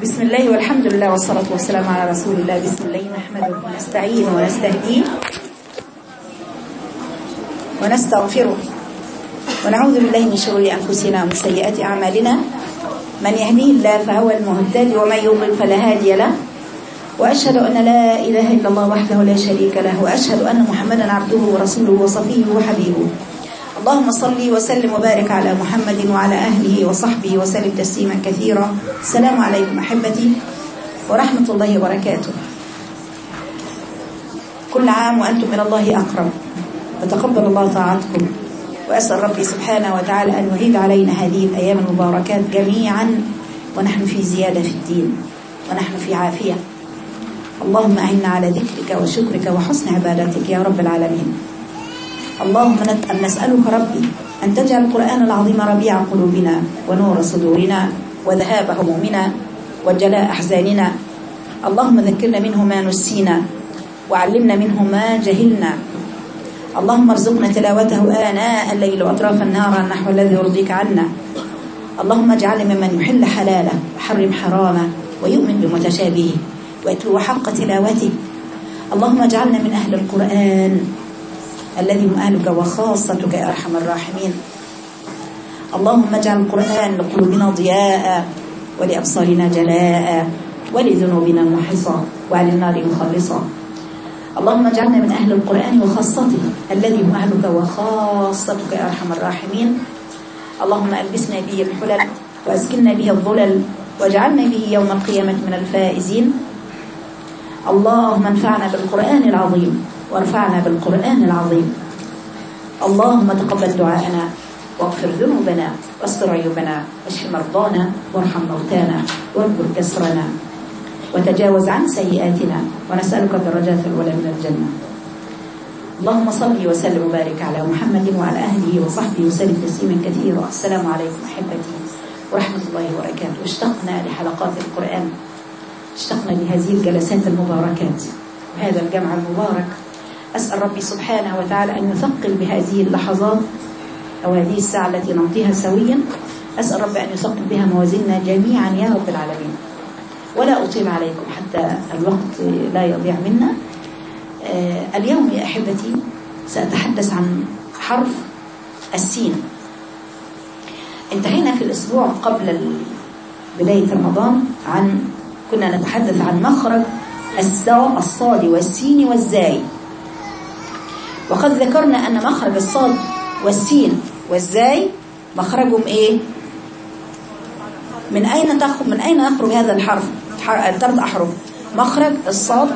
بسم الله والحمد لله والصلاة والسلام على رسول الله بسم الله نحمده ونستعين ونستهديه ونستغفره ونعوذ بالله من شرور أنفسنا ومن سيئات أعمالنا من يهديه الله فهو المهتدي ومن يضلل فلا هادي له وأشهد أن لا إله إلا الله وحده لا شريك له وأشهد أن محمدا عبده ورسوله وصفيه وحبيبه اللهم صل وسلم وبارك على محمد وعلى أهله وصحبه وسلم تسليما كثيرا السلام عليكم أحبتي ورحمة الله وبركاته كل عام وأنتم من الله أقرب وتقبل الله طاعتكم وأسأل ربي سبحانه وتعالى أن يعيد علينا هذه الأيام المباركات جميعا ونحن في زيادة في الدين ونحن في عافية اللهم أعنا على ذكرك وشكرك وحسن عبادتك يا رب العالمين اللهم نسألك ربي أن تجعل القرآن العظيم ربيع قلوبنا ونور صدورنا وذهاب همومنا وجلاء أحزاننا اللهم ذكرنا منه ما نسينا وعلمنا منه ما جهلنا اللهم ارزقنا تلاوته آناء الليل وأطراف النار النحو الذي يرضيك عنا اللهم اجعلنا ممن يحل حلاله وحرم حرامه ويؤمن بمتشابهه ويتلو حق تلاوته اللهم اجعلنا من أهل القرآن الذي هم أهلك وخاصتك يا أرحم الراحمين اللهم اجعل القرآن لقلوبنا ضياء ولأبصارنا جلاء ولذنوبنا محصا وعلى النار مخلصا اللهم اجعلنا من أهل القرآن وخاصته الذي هم أهلك وخاصتك يا أرحم الراحمين اللهم ألبسنا به الحلل وأسكننا به الظلل واجعلنا به يوم القيامة من الفائزين اللهم انفعنا بالقرآن العظيم وارفعنا بالقرآن العظيم اللهم تقبل دعاءنا واغفر ذنوبنا واستر عيوبنا واشف مرضانا وارحم موتانا واكبر كسرنا وتجاوز عن سيئاتنا ونسألك الدرجات الأولى من الجنة اللهم صل وسلم وبارك على محمد وعلى أهله وصحبه وسلم تسليما كثيرا السلام عليكم أحبتي ورحمة الله وبركاته اشتقنا لحلقات القرآن اشتقنا لهذه الجلسات المباركات وهذا الجمع المبارك أسأل ربي سبحانه وتعالى أن يثقل بهذه اللحظات أو هذه الساعة التي نمضيها سويا أسأل ربي أن يثقل بها موازيننا جميعا يا رب العالمين ولا أطيل عليكم حتى الوقت لا يضيع منا آه اليوم يا أحبتي سأتحدث عن حرف السين انتهينا في الأسبوع قبل بداية رمضان عن كنا نتحدث عن مخرج الصاد والسين والزاي وقد ذكرنا أن مخرج الصاد والسين والزاي مخرجهم إيه من أين تخرج من أين يخرج هذا الحرف الثلاث أحرف مخرج الصاد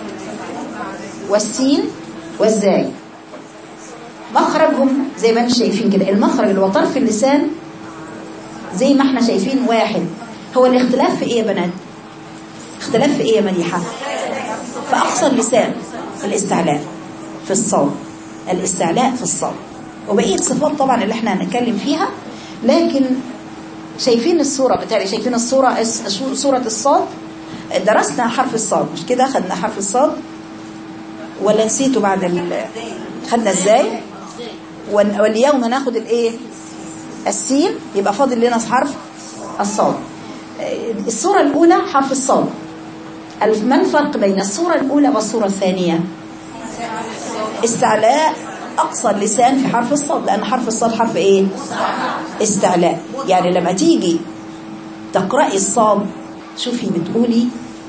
والسين والزاي مخرجهم زي ما انتم شايفين كده المخرج اللي هو طرف اللسان زي ما احنا شايفين واحد هو الاختلاف في ايه يا بنات اختلاف في ايه يا مديحه في اقصى اللسان الاستعلاء في الصوت الاستعلاء في الصوت وبقيه صفات طبعا اللي احنا هنتكلم فيها لكن شايفين الصوره بتاعي شايفين الصوره صوره الصاد درسنا حرف الصاد مش كده خدنا حرف الصاد ولا نسيته بعد ال... خدنا ازاي واليوم ناخد الايه السين يبقى فاضل لنا حرف الصاد الصورة الأولى حرف الصاد ما الفرق بين الصورة الأولى والصورة الثانية استعلاء أقصى اللسان في حرف الصاد لأن حرف الصاد حرف إيه استعلاء يعني لما تيجي تقرأي الصاد شوفي بتقولي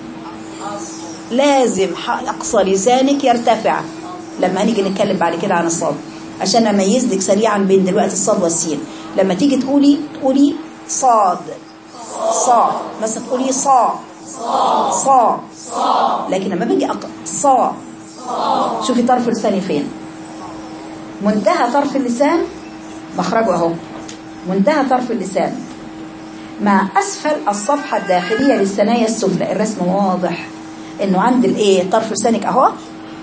لازم أقصى لسانك يرتفع لما نيجي نتكلم بعد كده عن الصاد عشان اميز لك سريعا بين دلوقتي الصاد والسين لما تيجي تقولي تقولي صاد صا مثلا تقولي صا صا لكن لما باجي أق... صا شوفي طرف لساني فين منتهى طرف اللسان مخرجه اهو منتهى طرف اللسان مع اسفل الصفحه الداخليه للثنايا السفلى الرسم واضح انه عند الايه طرف لسانك اهو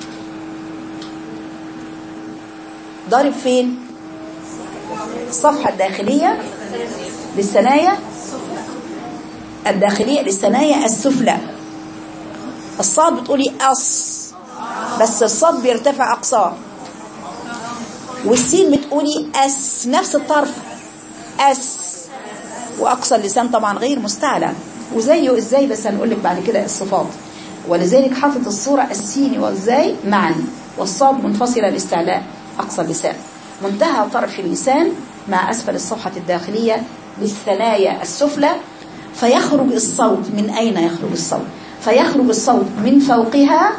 ضارب فين الصفحه الداخليه للثنايا الداخلية للثنايا السفلى الصاد بتقولي أص بس الصاد بيرتفع أقصاه والسين بتقولي أس نفس الطرف أس وأقصى اللسان طبعا غير مستعلى وزيه ازاي بس هنقول لك بعد كده الصفات ولذلك حاطط الصورة السين والزاي معا والصاد منفصلة الاستعلاء أقصى اللسان منتهى طرف اللسان مع أسفل الصفحة الداخلية بالثنايا السفلى فيخرج الصوت من أين يخرج الصوت فيخرج الصوت من فوقها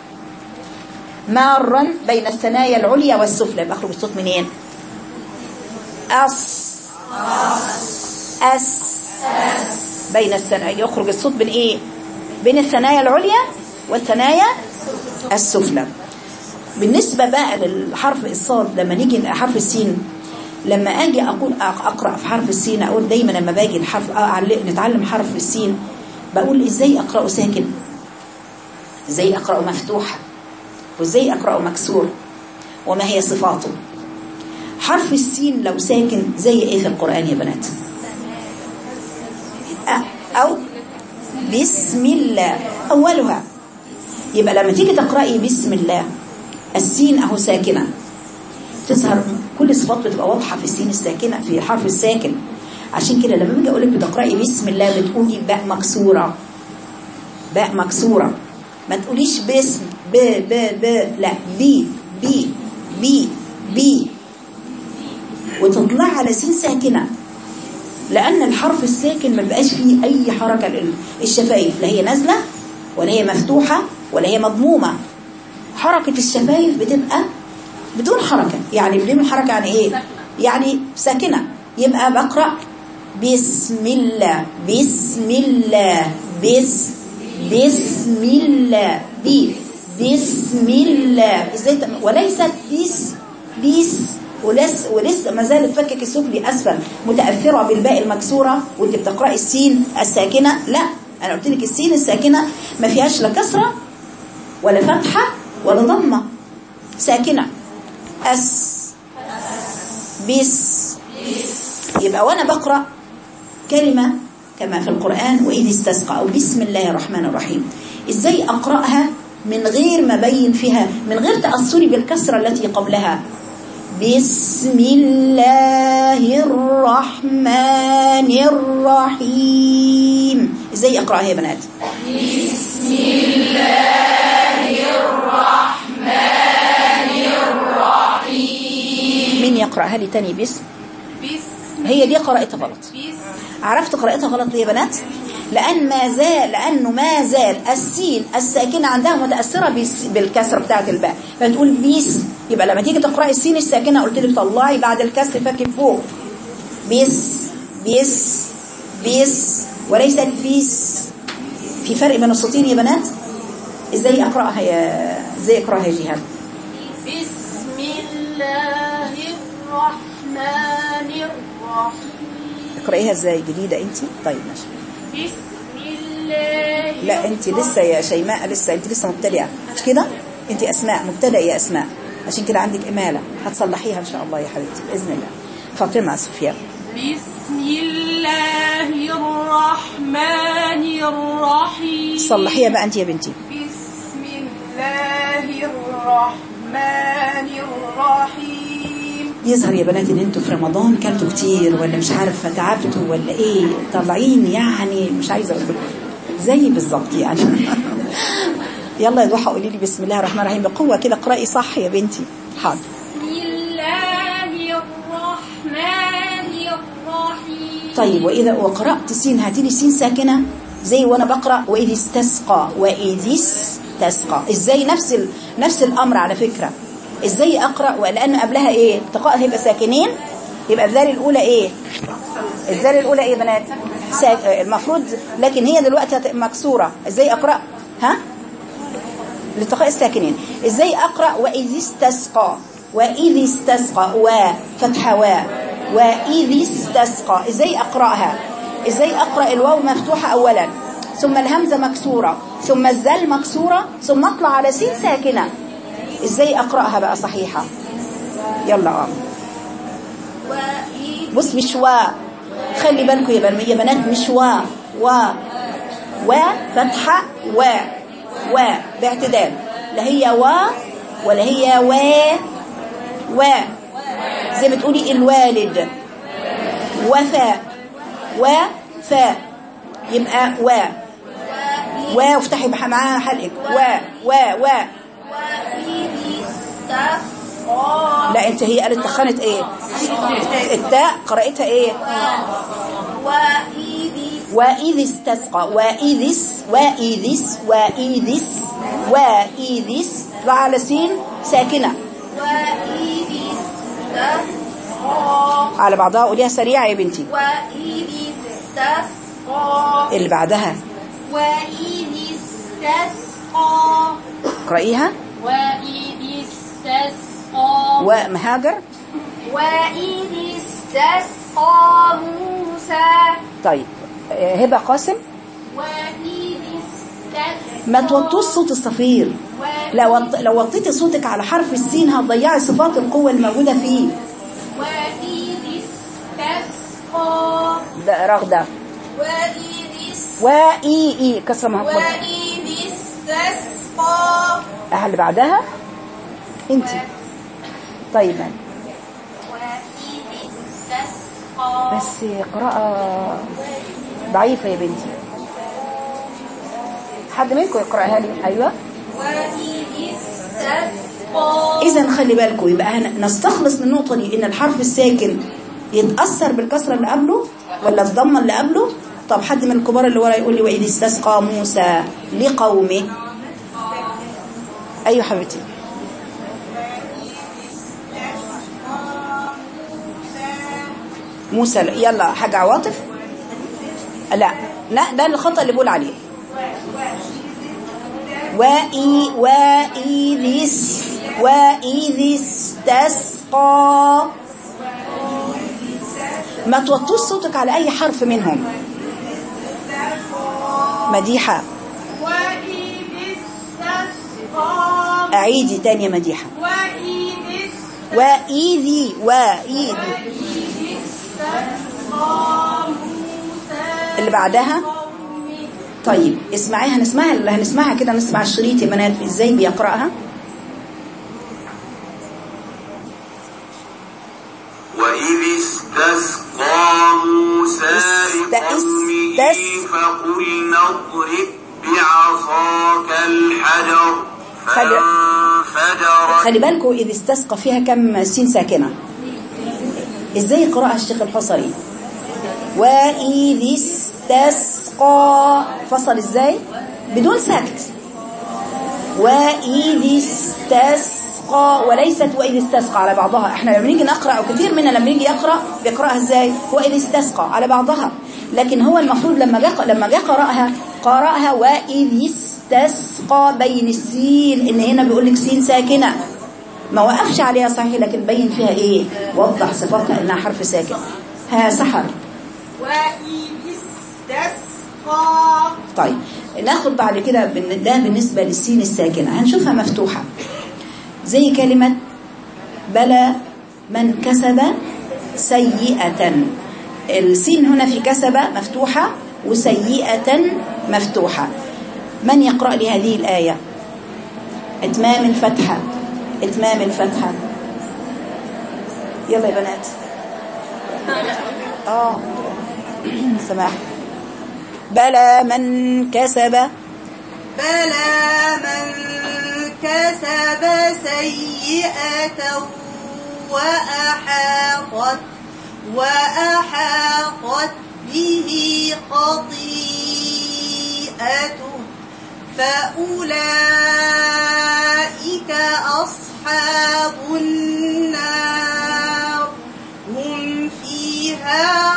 مارا بين الثنايا العليا والسفلى يخرج الصوت منين أص أس بين الثنايا يخرج الصوت بين إيه بين الثنايا العليا والثنايا السفلى بالنسبة بقى للحرف الصاد لما نيجي حرف السين لما اجي اقول اقرا في حرف السين اقول دايما لما باجي الحرف نتعلم حرف السين بقول ازاي اقراه ساكن ازاي اقراه مفتوح وازاي اقراه مكسور وما هي صفاته حرف السين لو ساكن زي ايه في القران يا بنات او بسم الله اولها يبقى لما تيجي تقراي بسم الله السين اهو ساكنه تظهر كل الصفات بتبقى واضحه في السين الساكنه في الحرف الساكن عشان كده لما باجي اقول لك بتقراي بسم الله بتقولي باء مكسوره باء مكسوره ما تقوليش باسم ب ب ب لا بي بي بي بي وتطلع على سين ساكنه لان الحرف الساكن ما بقاش فيه اي حركه الشفايف لا هي نازله ولا هي مفتوحه ولا هي مضمومه حركه الشفايف بتبقى بدون حركة يعني بدون حركة يعني ايه يعني ساكنة يبقى بقرأ بسم الله بسم الله بس بسم الله بي بسم الله ازاي وليست بس بس ولسه ولسه ما زال الفكك السفلي اسفل متاثره بالباء المكسوره وانت بتقراي السين الساكنه لا انا قلت لك السين الساكنه ما فيهاش لا كسره ولا فتحه ولا ضمه ساكنه أس بس يبقى وأنا بقرأ كلمة كما في القرآن وإذ استسقى أو بسم الله الرحمن الرحيم إزاي أقرأها من غير ما بين فيها من غير تأثري بالكسرة التي قبلها بسم الله الرحمن الرحيم إزاي أقرأها يا بنات بسم الله الرحمن الرحيم مين يقرأها لي تاني باسم بسم هي دي قراءتها غلط بسم عرفت قراءتها غلط ليه يا بنات لأن ما زال لأنه ما زال السين الساكنة عندها متأثرة بالس- بالكسرة بتاعة الباء فتقول بيس يبقى لما تيجي تقرأي السين الساكنة قلت لك طلعي بعد الكسر فك فوق بيس بيس بيس وليست بيس في فرق بين الصوتين يا بنات ازاي اقراها يا ازاي اقراها يا جيهان بسم الله الرحمن الرحيم اقرايها ازاي جديده انت طيب ماشي بسم الله لا انت لسه يا شيماء لسه انت لسه مبتدئه مش كده انت اسماء مبتدئه يا اسماء عشان كده عندك اماله هتصلحيها ان شاء الله يا حبيبتي باذن الله فاطمه سفيان بسم الله الرحمن الرحيم صلحيها بقى انت يا بنتي بسم الله الرحمن الرحيم يظهر يا بنات ان انتوا في رمضان كلتوا كتير ولا مش عارفه تعبتوا ولا ايه طالعين يعني مش عايزه اقول لكم زي بالظبط يعني يلا يا ضحى قولي لي بسم الله الرحمن الرحيم بقوه كده اقراي صح يا بنتي حاضر بسم الله الرحمن الرحيم طيب واذا وقرات سين هاتي لي سين ساكنه زي وانا بقرا واذ استسقى واذ استسقى ازاي نفس ال... نفس الامر على فكره ازاي اقرا ولان قبلها ايه التقاء هيبقى ساكنين يبقى الذال الاولى ايه الذال الاولى ايه يا بنات ساك... المفروض لكن هي دلوقتي هت- مكسوره ازاي اقرا ها لالتقاء الساكنين ازاي اقرا واذ استسقى واذ استسقى و فتحه و واذ استسقى ازاي اقراها ازاي اقرا الواو مفتوحه اولا ثم الهمزه مكسوره ثم الزال مكسوره ثم اطلع على سين ساكنه ازاي اقراها بقى صحيحه يلا اه وإذ بص مش و خلي بالكم يا بنات يا بنات مش و و و فتحة و و باعتدال لا هي و ولا هي و و زي ما تقولي الوالد وفاء وفاء يبقى و و وافتحي بح- معاها حلقك و و و وإذ استسقى لا انت هي قالت تخنت ايه التاء قرأتها ايه وإذ وإذ استسقى وإذ اس- وإذ اس- وإذ اس- وإذ اس- طلع على سين ساكنة وإذ استسقى على بعضها قوليها سريعة يا بنتي وإذ استسقى اللي بعدها وإذ استسقى اقرأيها وإذ استسقى ومهاجر وإذ استسقى موسى طيب آه، هبة قاسم وإذ استسقى ما توطوش صوت الصفير لو وط- لو وطيتي صوتك على حرف السين هتضيعي صفات القوة الموجودة فيه وإذ استسقى ده رغدة وإذ است- وإي إي كسرة مهمة وإذ استسقى اللي بعدها انت طيب وإذ استسقى بس قراءة ضعيفة يا بنتي حد منكم يقرأها لي أيوة وإذ استسقى إذا خلي بالكم يبقى هن- نستخلص من النقطة دي إن الحرف الساكن يتأثر بالكسرة اللي قبله ولا الضمة اللي قبله طب حد من الكبار اللي ورا يقول لي وإذ استسقى موسى لقومه أيوة حبيبتي موسى يلا حاجة عواطف لا لا ده الخطأ اللي بقول عليه وإي وإذ اس- وإذ استسقى ما توطوش صوتك على أي حرف منهم مديحة وإذ استسقى أعيدي تاني يا مديحة وإذ است- وإذي وإذي وإذ استسقى موسى اللي بعدها قومه طيب اسمعيها هنسمعها اللي هنسمعها كده نسمع الشريط يا بنات ازاي بيقرأها وإذ استسقى موسى است- لقومه است- فقلنا اضرب بعصاك الحجر خلي- فانفجرت خلي بالكم إذ استسقى فيها كم سين ساكنة ازاي يقرأها الشيخ الحصري وإذ استسقى فصل ازاي بدون سكت وإذ استسقى وليست وإذ استسقى على بعضها احنا لما نيجي نقرأ أو كثير منا لما يجي يقرأ بيقرأها ازاي وإذ استسقى على بعضها لكن هو المفروض لما جاء لما جاء قرأها قرأها وإذ استسقى بين السين إن هنا بيقول لك سين ساكنة ما وقفش عليها صحيح لكن بين فيها ايه وضح صفاتها انها حرف ساكن ها سحر وإذ استسقى طيب ناخد بعد كده بن- ده بالنسبة للسين الساكنة هنشوفها مفتوحة زي كلمة بلى من كسب سيئة السين هنا في كسب مفتوحة وسيئة مفتوحة من يقرأ لي هذه الآية اتمام الفتحة اتمام الفتحة يلا يا بنات اه سماح بلى من كسب بلى من كسب سيئة وأحاطت وأحاطت به خطيئته فأولئك أصحاب النار هم فيها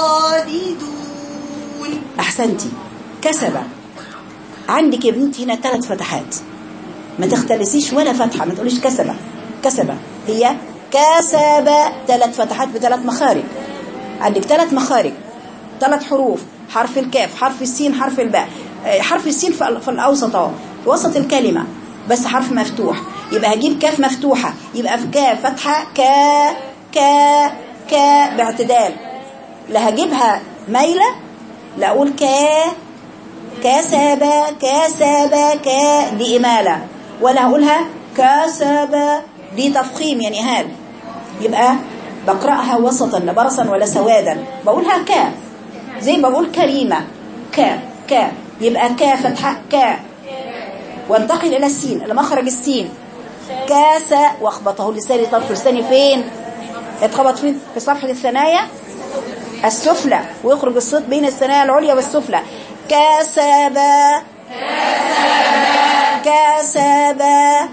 خالدون احسنتي كسب عندك يا بنتي هنا ثلاث فتحات ما تختلسيش ولا فتحة ما تقوليش كسب كسب هي كسب ثلاث فتحات بثلاث مخارج عندك ثلاث مخارج ثلاث حروف حرف الكاف حرف السين حرف الباء آه، حرف السين في ال- في الاوسط اهو في وسط الكلمة بس حرف مفتوح يبقى هجيب كاف مفتوحة يبقى في كاف فتحة كا كا كا باعتدال لا هجيبها مايلة لا اقول كا كسب كسب كا دي إمالة ولا هقولها كسب دي تفخيم يعني هال يبقى بقرأها وسطا لا برصا ولا سوادا بقولها كا زي ما بقول كريمة ك ك يبقى ك فتحة ك وانتقل إلى السين إلى مخرج السين كاس واخبطه اللسان طرف لساني فين اتخبط فين في صفحة الثنايا السفلى ويخرج الصوت بين الثنايا العليا والسفلى كسبا كسبا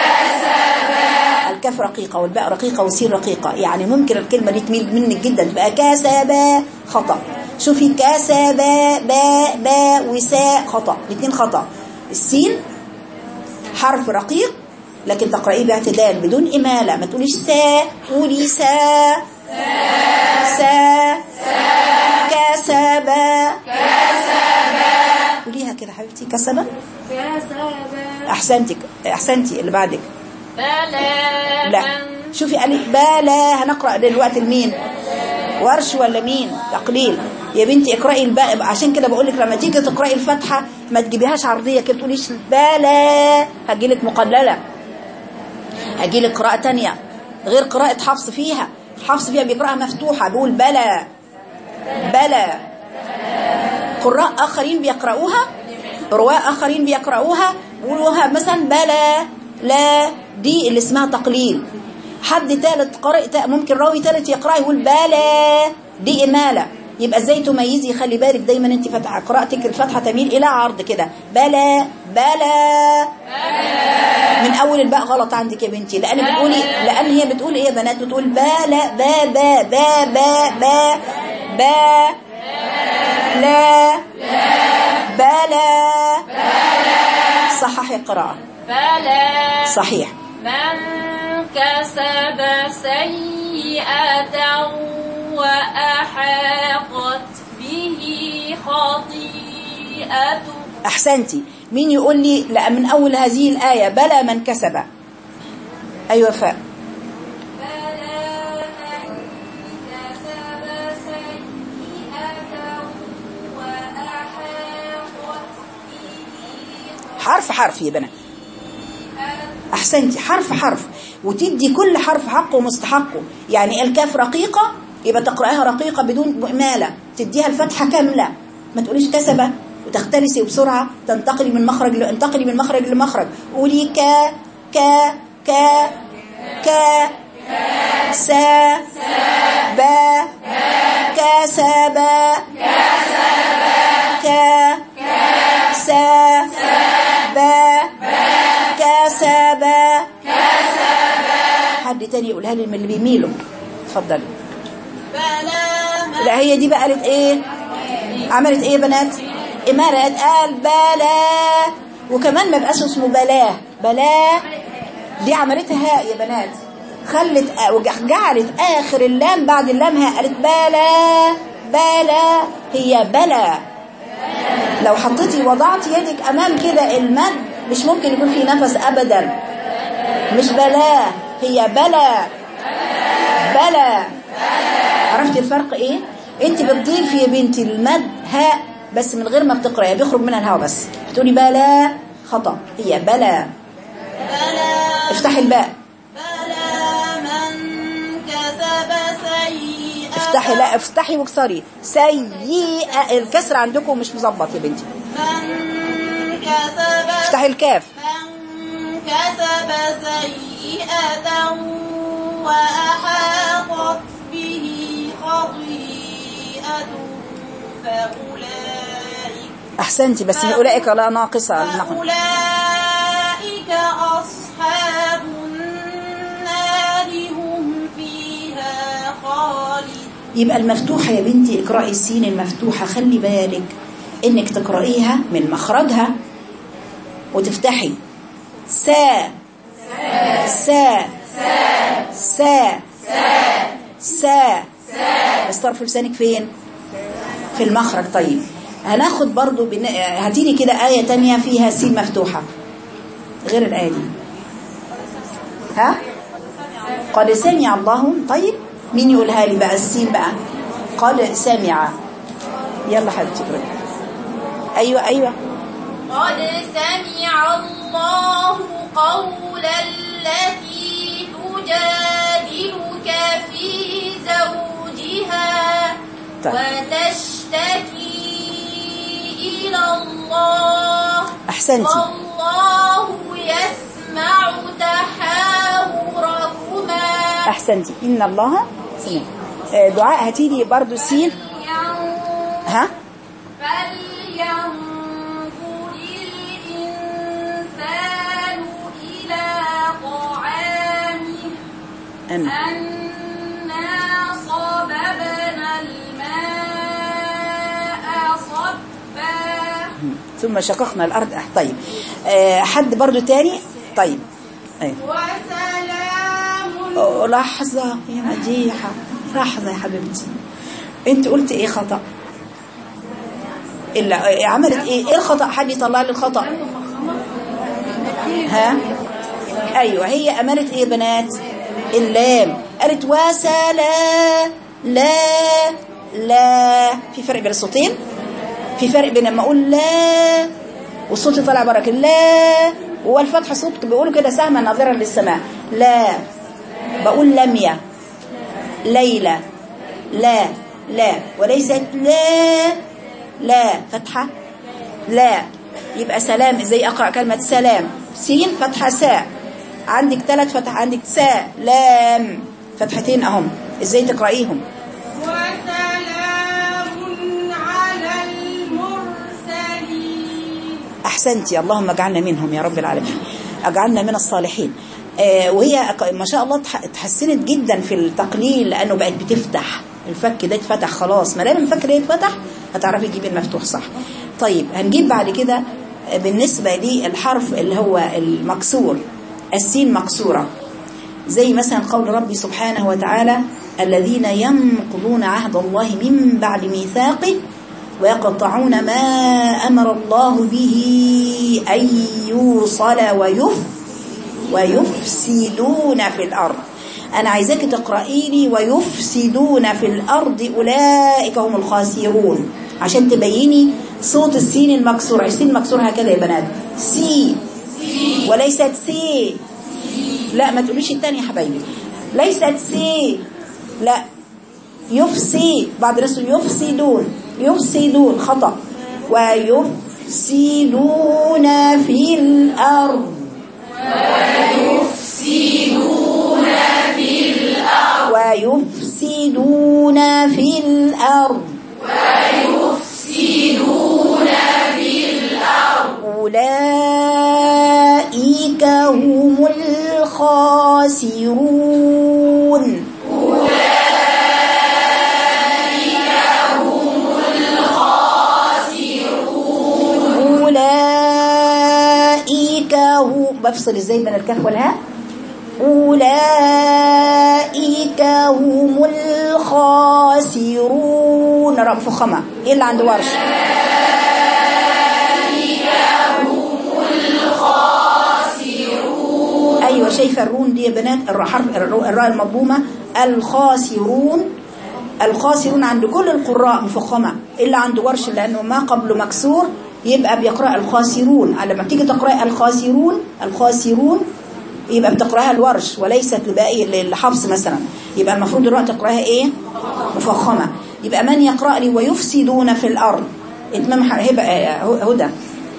الكاف رقيقة والباء رقيقة والسين رقيقة يعني ممكن الكلمة دي تميل منك جدا تبقى كسبا خطأ شوفي كسبا باء باء وساء خطأ الاثنين خطأ السين حرف رقيق لكن تقرأيه باعتدال بدون إمالة ما تقوليش سا قولي سا سا كسبا قوليها كده حبيبتي كسبا أحسنتك أحسنتي اللي بعدك بلى لا شوفي قال بلا هنقرأ دلوقتي لمين ورش ولا مين تقليل يا بنتي اقرأي الباء عشان كده بقول لك لما تيجي تقرأي الفاتحة ما تجيبيهاش عرضية كده تقوليش بلا هتجيلك مقللة هتجيلك قراءة تانية غير قراءة حفص فيها حفص فيها بيقرأها مفتوحة بيقول بلا بلا قراء آخرين بيقرأوها رواة آخرين بيقرأوها بيقولوها مثلا بلا لا دي اللي اسمها تقليل حد ثالث قارئ تا- ممكن راوي ثالث يقرأ يقول بلا دي إمالة يبقى ازاي تميزي خلي بالك دايما انت فتحة قراءتك الفتحة تميل إلى عرض كده بلا بلا من أول الباء غلط عندك يا بنتي لأن بتقولي لأن هي بتقول إيه يا بنات بتقول بلا با با با با با با لا بلا صحح القراءة بلى صحيح من كسب سيئة وأحاطت به خطيئته أحسنتي مين يقول لي لا من أول هذه الآية بلى من كسب أيوة فاء بلى من كسب سيئة وأحاطت به حرف حرف يا بنات أحسنتي حرف حرف وتدي كل حرف حقه ومستحقه يعني الكاف رقيقة يبقى تقرأها رقيقة بدون إمالة تديها الفتحة كاملة ما تقوليش كسبة وتختلسي بسرعة تنتقلي من مخرج ل... انتقلي من مخرج لمخرج قولي كا كا كا كا سا با كسبا كا سا با كسبا حد تاني يقولها لي من اللي بيميلوا اتفضلي بلى لا هي دي بقى قالت ايه عملت ايه يا بنات امارة قال بلا وكمان ما بقاش اسمه بلاه بلاه دي عملتها هاء يا بنات خلت آ- وج- جعلت اخر اللام بعد اللام هاء قالت بلا بلا هي بلا لو حطيتي وضعت يدك امام كده المد مش ممكن يكون في نفس ابدا مش بلا هي بلا بلا عرفتي الفرق ايه انت بتضيفي يا بنتي المد هاء بس من غير ما بتقراي بيخرج منها الهواء بس بتقولي بلا خطا هي بلا بلى افتحي الباء بلى من كسب سيئة افتحي لا افتحي واكسري سيئة الكسر عندكم مش مظبط يا بنتي من كسب افتحي الكاف من كسب سيئة وأحاطت به خطيئته فأولئك احسنتي بس اولئك لا ناقصة النقل فأولئك أصحاب النار هم فيها خالدون يبقى المفتوحة يا بنتي اقرأي السين المفتوحة خلي بالك انك تقرأيها من مخرجها وتفتحي سا سا سا سا بس طرف لسانك فين في المخرج طيب هناخد برضو بن... هاتيلي كده آية تانية فيها سين مفتوحة غير الآية دي ها قد سمع الله طيب مين يقولها لي بقى السين بقى قد سمع يلا حبيبتي اقرأي. ايوه ايوه قد سمع الله قول التي تجادلك في زوجها طيب. وتشتكي إلى الله أحسنتي والله يسمع تحاوركما أحسنتي إن الله سميع آه، دعاء هتيجي برضو سين فلينظر ها فلينظر الإنسان إلى طعامه أنا. أنا صببنا الماء صبا ثم شققنا الأرض أح طيب آه، حد برضو تاني طيب أيوة. وسلام أوه، لحظة يا مديحة لحظة يا حبيبتي انت قلت ايه خطأ إلا إيه عملت ايه ايه الخطأ حد يطلع لي الخطأ ها ايوه هي عملت ايه يا بنات اللام قالت وسلا لا لا في فرق بين الصوتين في فرق بين لما اقول لا والصوت طالع بركه لا هو الفتح صوت بيقولوا كده سهما ناظرا للسماء لا بقول لمية ليلى لا لا وليست لا لا فتحة لا يبقى سلام ازاي اقرأ كلمة سلام سين فتحة ساء عندك ثلاث فتح عندك ساء لام فتحتين اهم ازاي تقرأيهم وسلام على المرسلين احسنتي اللهم اجعلنا منهم يا رب العالمين اجعلنا من الصالحين آه وهي أق- ما شاء الله اتح- اتحسنت جدا في التقليل لانه بقت بتفتح الفك ده اتفتح خلاص ما دام الفك ده يتفتح هتعرفي تجيبي المفتوح صح طيب هنجيب بعد كده آه، بالنسبه للحرف اللي هو المكسور السين مكسوره زي مثلا قول ربي سبحانه وتعالى الذين ينقضون عهد الله من بعد ميثاقه ويقطعون ما أمر الله به أن يوصل ويف ويفسدون في الأرض أنا عايزاك تقرأي لي ويفسدون في الأرض أولئك هم الخاسرون عشان تبيني صوت السين المكسور السين المكسور هكذا يا بنات سي وليست سي لا ما تقوليش التاني يا حبايبي ليست سي لا يفسي بعض الناس يقول يفسدون يفسدون خطأ ويفسدون في الأرض ويفسدون في الأرض ويفسدون في الأرض أولئك هم الخاسرون أولئك هم بفصل ازاي بين الكاف والهاء أولئك هم الخاسرون رب فخمة ايه اللي عند ورش ايوه شايفه الرون دي يا بنات الر- حرف الر- الراء المضمومه الخاسرون الخاسرون عند كل القراء مفخمه الا عند ورش لانه ما قبله مكسور يبقى بيقرا الخاسرون لما بتيجي تقراي الخاسرون الخاسرون يبقى بتقراها الورش وليست لباقي الحفص مثلا يبقى المفروض دلوقتي تقراها ايه مفخمه يبقى من يقرا لي ويفسدون في الارض اتمام ح- هبه آه، هدى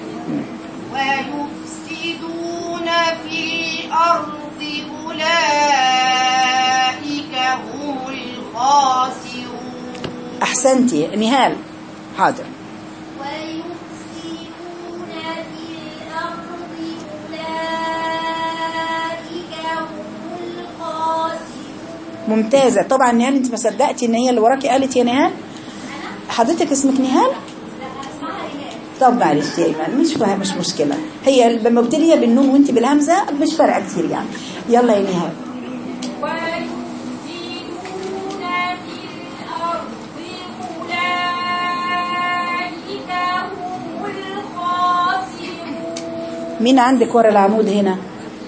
ويفسدون في الأرض أولئك هم الخاسرون احسنتي نهال حاضر ويفسدون في الأرض أولئك هم الخاسرون ممتازة طبعا نهال انت ما صدقتي ان هي اللي وراكي قالت يا نهال حضرتك اسمك نهال طب معلش يا ايمان مش فاهم مش مشكلة هي لما بتبتدي بالنون وانت بالهمزة مش فارقة كتير يعني يلا يا نهال ويفسدون في الأرض أولئك هم الخاسرون مين عندك ورا العمود هنا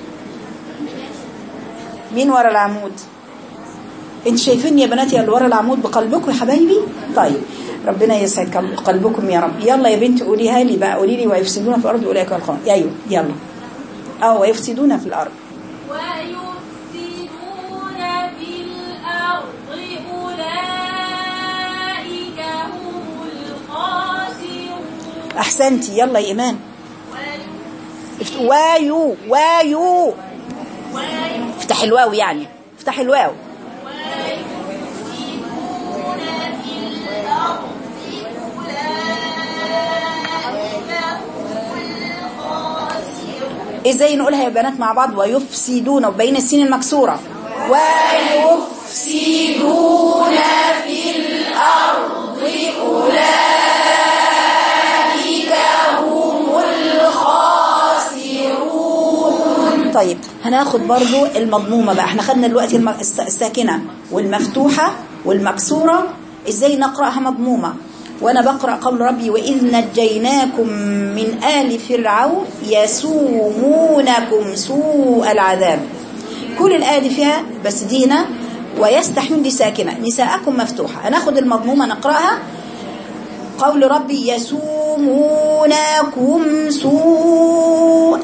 مين ورا العمود انت شايفين يا بنات يا اللي ورا العمود بقلبكم يا حبايبي طيب ربنا يسعد قلب- قلبكم يا رب يلا يا بنت قوليها لي بقى قولي لي ويفسدون في الارض اولئك الخاسرون ايوه يلا اه ويفسدون في الارض ويفسدون في الأرض أولئك هم الخاسرون احسنتي يلا يا ايمان افت- وايو وايو افتح الواو يعني افتح الواو ازاي نقولها يا بنات مع بعض ويفسدون وبين السين المكسوره ويفسدون في الارض اولئك هم الخاسرون طيب هناخد برضو المضمومه بقى احنا خدنا دلوقتي الم- الس- الساكنه والمفتوحه والمكسوره ازاي نقراها مضمومه وانا بقرا قول ربي واذ نجيناكم من ال فرعون يسومونكم سوء العذاب كل الآية دي فيها بس دي هنا ويستحيون دي ساكنة نساءكم مفتوحة هناخد المضمومة نقرأها قول ربي يسومونكم سوء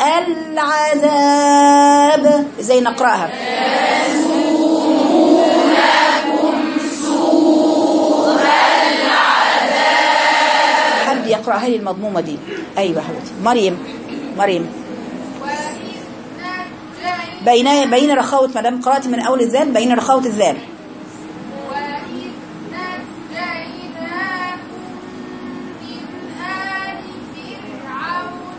العذاب ازاي نقرأها حد يقرأها لي المضمومة دي أيوة حبيبتي مريم مريم بين بين رخاوة ما دام قرأت من أول الذال بين رخاوة الذال وإذ نجيناكم من آل فرعون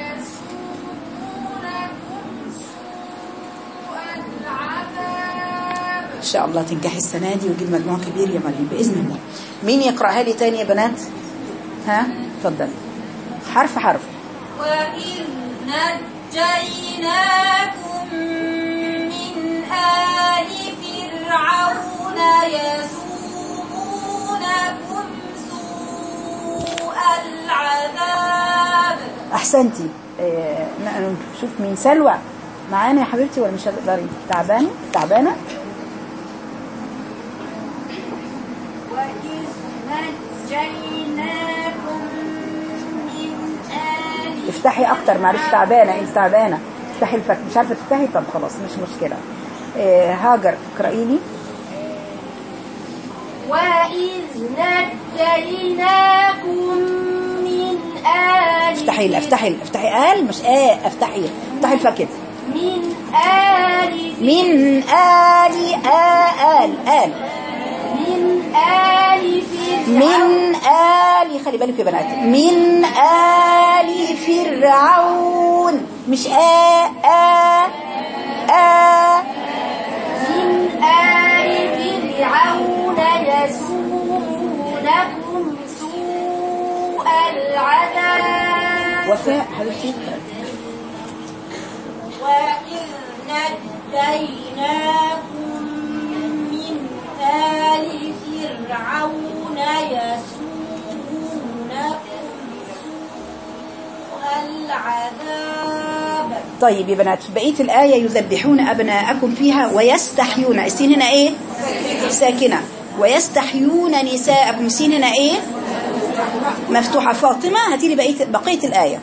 يسومونكم سوء العذاب إن شاء الله تنجحي السنة دي وتجيب مجموع كبير يا مريم بإذن الله مين يقرأها لي تاني يا بنات ها اتفضل حرف حرف وإذ نجيناكم من آل فرعون يسومونكم سوء العذاب أحسنتي آه، ن- نشوف مين سلوى معانا يا حبيبتي ولا مش هتقدري تعبانة تعبانة وإذ نجيناكم من آل افتحي أكتر معلش تعبانة أنت تعبانة افتحي الفتح مش عارفة تفتحي طب خلاص مش مشكلة آه، هاجر اقرأي لي وإذ نجيناكم من آل افتحي لا افتحي افتحي آل مش آه افتحي افتحي الفكت من آل من آل آه آل آل من آل فرعون من آل خلي بالك يا بنات من آل فرعون مش آ آ آ من آل فرعون يسومونكم سوء العذاب وفاء حبيبتي وإذ نجيناكم من آل فرعون يسومونكم سوء العذاب طيب يا بنات في بقية الآية يذبحون أبناءكم فيها ويستحيون السين هنا إيه ساكنة ويستحيون نساءكم السين هنا إيه مفتوحة فاطمة هاتي لي بقية بقية الآية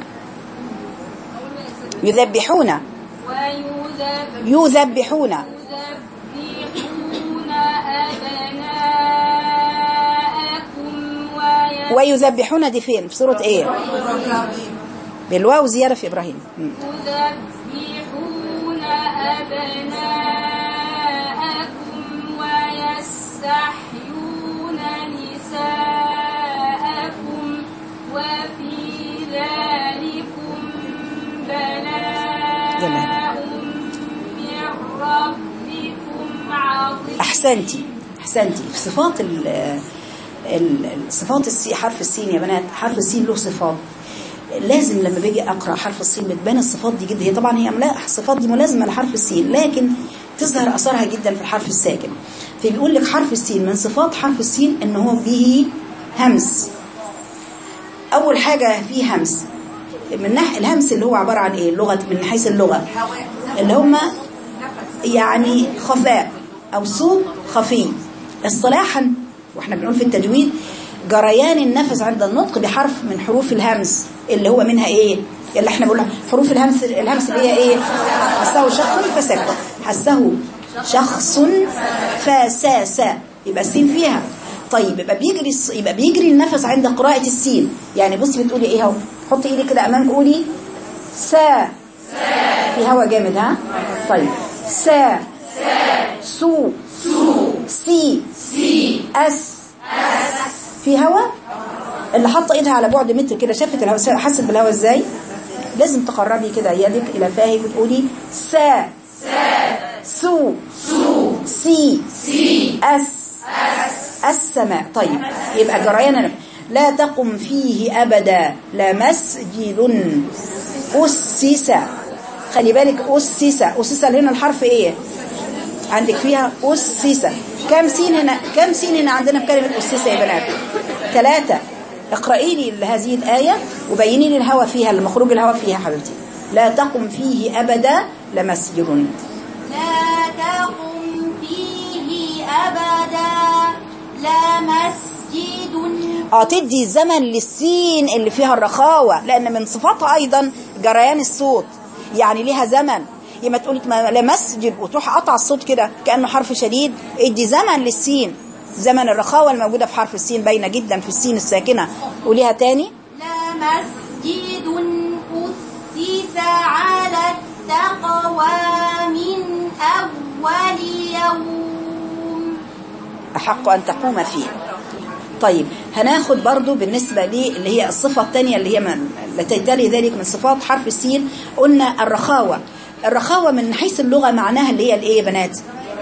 يذبحون ويذبحون يذبحون يذبحون أبناءكم ويذبحون ويذبحون دي فين في سورة إيه بالواو زيادة في إبراهيم م. يذبحون أبناءكم ويستحيون نساءكم وفي ذلكم بلاء من ربكم عظيم أحسنتي أحسنتي في صفات ال ال- صفات السي حرف السين يا بنات حرف السين له صفات لازم لما باجي اقرا حرف السين بتبان الصفات دي جدا هي طبعا هي ملا- الصفات دي ملازمه لحرف السين لكن تظهر اثرها جدا في الحرف الساكن فبيقول لك حرف السين من صفات حرف السين ان هو به همس اول حاجه فيه همس من ناحيه الهمس اللي هو عباره عن ايه اللغه من حيث اللغه اللي هم يعني خفاء او صوت خفي اصطلاحا واحنا بنقول في التجويد جريان النفس عند النطق بحرف من حروف الهمس اللي هو منها ايه اللي احنا بنقولها حروف الهمس الهمس اللي هي ايه حسه شخص فسكت حسه شخص فساسا يبقى السين فيها طيب يبقى بيجري الص- يبقى بيجري النفس عند قراءة السين يعني بصي بتقولي ايه اهو حطي ايدك كده امام قولي سا في هوا جامد ها طيب سا سو سي اس في هوا اللي حاطه ايدها على بعد متر كده شافت الهواء حست بالهواء ازاي لازم تقربي كده يدك الى فاهك وتقولي سا سو سي اس السماء طيب يبقى جريان لا تقم فيه ابدا لمسجد اسس خلي بالك اسس اسس هنا الحرف ايه عندك فيها أسس كم سين هنا كم سين هنا عندنا في كلمة أسس يا بنات ثلاثة اقرأي لي هذه الآية وبيني لي الهوى فيها المخروج الهوى فيها حبيبتي لا تقم فيه أبدا لمسجد لا تقم فيه أبدا لا مسجد اه تدي زمن للسين اللي فيها الرخاوة لأن من صفاتها أيضا جريان الصوت يعني ليها زمن يما تقولي ما- لمسجد وتروح قطع الصوت كده كأنه حرف شديد ادي زمن للسين زمن الرخاوة الموجودة في حرف السين باينة جدا في السين الساكنة قوليها تاني لا مسجد أسس على التقوى من أول يوم أحق أن تقوم فيه طيب هناخد برضو بالنسبة لي اللي هي الصفة الثانية اللي هي من التي تلي ذلك من صفات حرف السين قلنا الرخاوة الرخاوة من حيث اللغة معناها اللي هي الايه يا بنات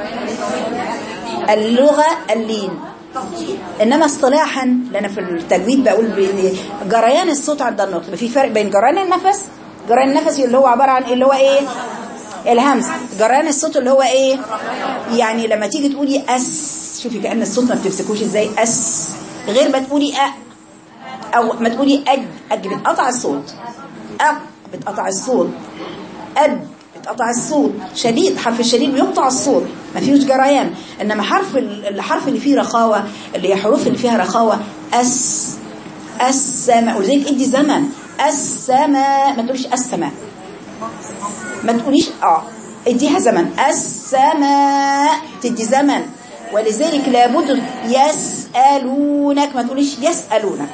اللغة اللين انما اصطلاحا لان في التجويد بقول ب- جريان الصوت عند النطق في فرق بين جريان النفس جريان النفس اللي هو عبارة عن اللي هو ايه الهمس جريان الصوت اللي هو ايه يعني لما تيجي تقولي اس شوفي كأن الصوت ما بتمسكوش ازاي اس غير ما تقولي أ او ما تقولي اج اج بتقطع الصوت اق بتقطع الصوت اد بتقطع الصوت شديد حرف الشديد بيقطع الصوت ما فيهوش جريان انما حرف ال- الحرف اللي فيه رخاوه اللي هي حروف اللي فيها رخاوه اس السماء ولذلك ادي زمن السماء ما تقوليش السماء ما تقوليش اه اديها زمن السماء تدي زمن ولذلك لابد يسألونك ما تقوليش يسألونك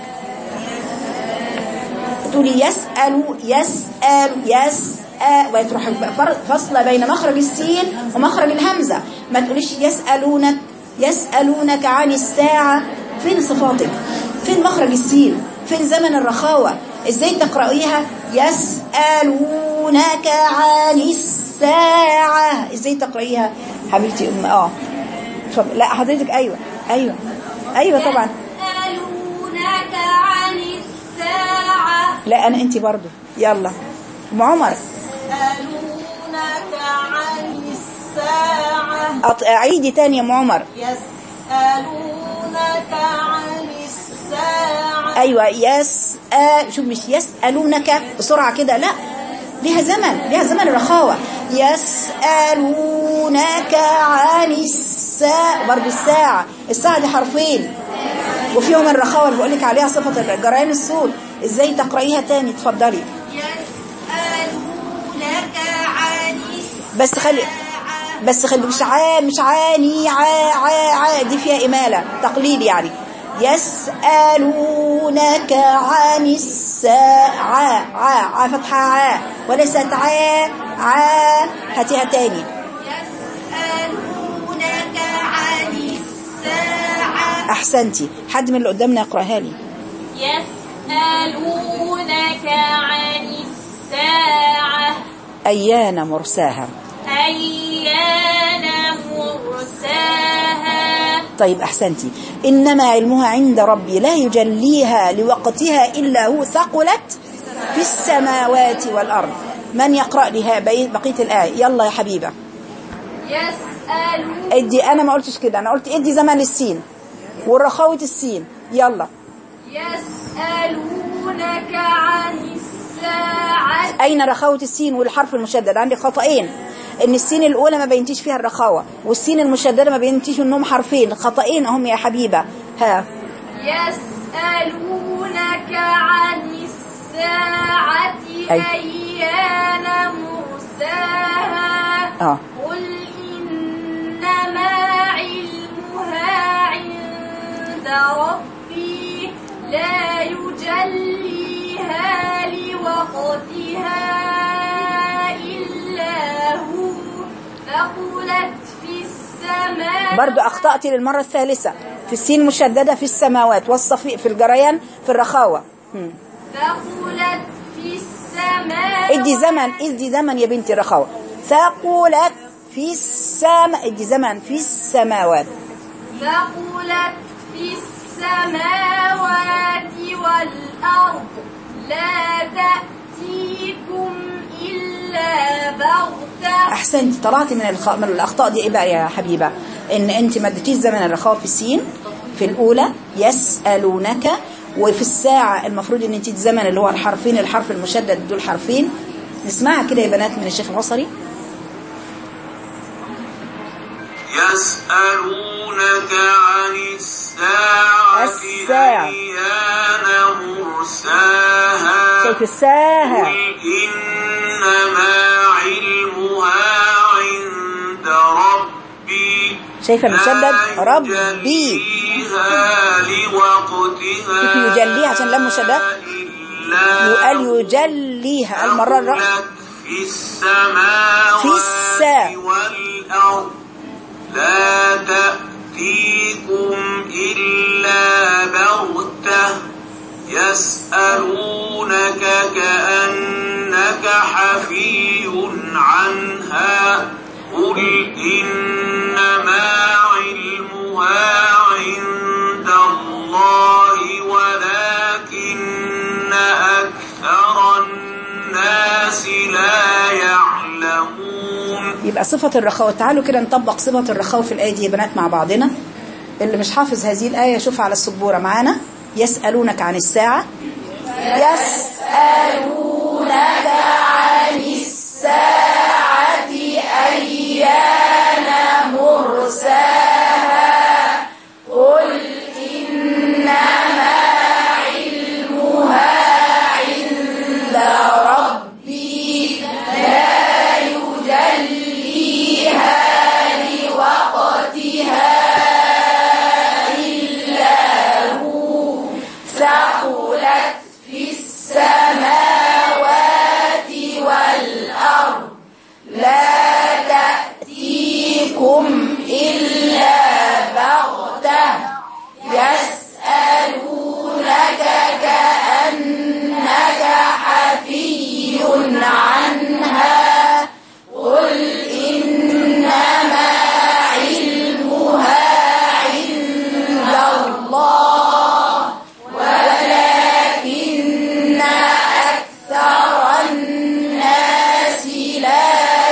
تقولي يسأل يسأل يسأل وتروح فصل بين مخرج السين ومخرج الهمزة ما تقوليش يسألونك يسألونك عن الساعة فين صفاتك فين مخرج السين فين زمن الرخاوة ازاي تقرأيها يسألونك عن الساعة ازاي تقرأيها حبيبتي ام اه اتفضل. لا حضرتك ايوه ايوه ايوه طبعا يسألونك عن الساعة لا انا انت برضو يلا ام عمر يسألونك عن الساعة أط- اعيدي تاني يا ام عمر يسألونك عن الساعة ايوه يسأل شوف مش يسألونك بسرعة كده لا ليها زمن ليها زمن الرخاوة يسألونك عن الساعة برضو الساعة الساعة دي حرفين وفيهم الرخاوة اللي بقولك عليها صفة جريان الصوت ازاي تقرأيها تاني اتفضلي يسألونك عن الساعة بس خلي بس خلي مش عا مش عاني عا عا عا دي فيها إمالة تقليل يعني يسألونك عن الساعة عا عا فتحة عا وليست عا عا هاتيها تاني يسألونك عن الساعة أحسنتي حد من اللي قدامنا يقرأها لي يسألونك عن الساعة أيان مرساها أيان مرساها طيب أحسنتي إنما علمها عند ربي لا يجليها لوقتها إلا هو ثقلت في السماوات والأرض من يقرأ لها بقية بقية الآية يلا يا حبيبة يسألون ادي أنا ما قلتش كده أنا قلت ادي زمن السين والرخاوة السين يلا يسألونك عن الساعة أين رخاوة السين والحرف المشدد عندي خطأين إن السين الأولى ما بينتيش فيها الرخاوة والسين المشددة ما بينتيش إنهم حرفين خطأين هم يا حبيبة ها يسألونك عن الساعة أي. أيان مرساها آه قل إنما علمها عند يجليها لوقتها إلا هو ثقلت في السماء برضو أخطأت للمرة الثالثة في السين مشددة في السماوات والصفي في الجريان في الرخاوة هم. ثقلت في السماء ادي زمن ادي زمن يا بنتي رخاوة ثقلت في السماء ادي زمن في السماوات ثقلت في السماوات والأرض لا تأتيكم إلا بغتة احسنت طلعت من الخ... من الاخطاء دي ايه بقى يا حبيبه ان انت ما اديتيش زمن الرخاوه في السين في الاولى يسالونك وفي الساعه المفروض ان انت الزمن اللي هو الحرفين الحرف المشدد دول حرفين نسمعها كده يا بنات من الشيخ البصري يسألونك عن الساعة الساعة. أيان مرساها شايف الساعه قل إنما علمها عند ربي شايفة المشدد؟ لا ربي. يجليها لوقتها شوفي يجليها عشان لم مشدد. إلا وقال يجليها المره الرابعه ثقلت في السماوات في السا- والأرض لا تأتيكم إلا بغتة يسألونك كأنك حفي عنها قل إنما علمها عند الله ولكن أكثر الناس لا يعلمون يبقى صفة الرخاوة تعالوا كده نطبق صفة الرخاوة في الآية دي يا بنات مع بعضنا اللي مش حافظ هذه الآية شوف على السبورة معانا يسألونك عن الساعة يسألونك عن الساعة أيان مرساها قل إنما علمها عند ربي لا يجليها لوقتها إلا هو ثقلت في السماوات والأرض لا تأتيكم إلا بغتة يسألونك كأنك حفي عنها قل إنما علمها عند الله ولكن أكثر الناس لا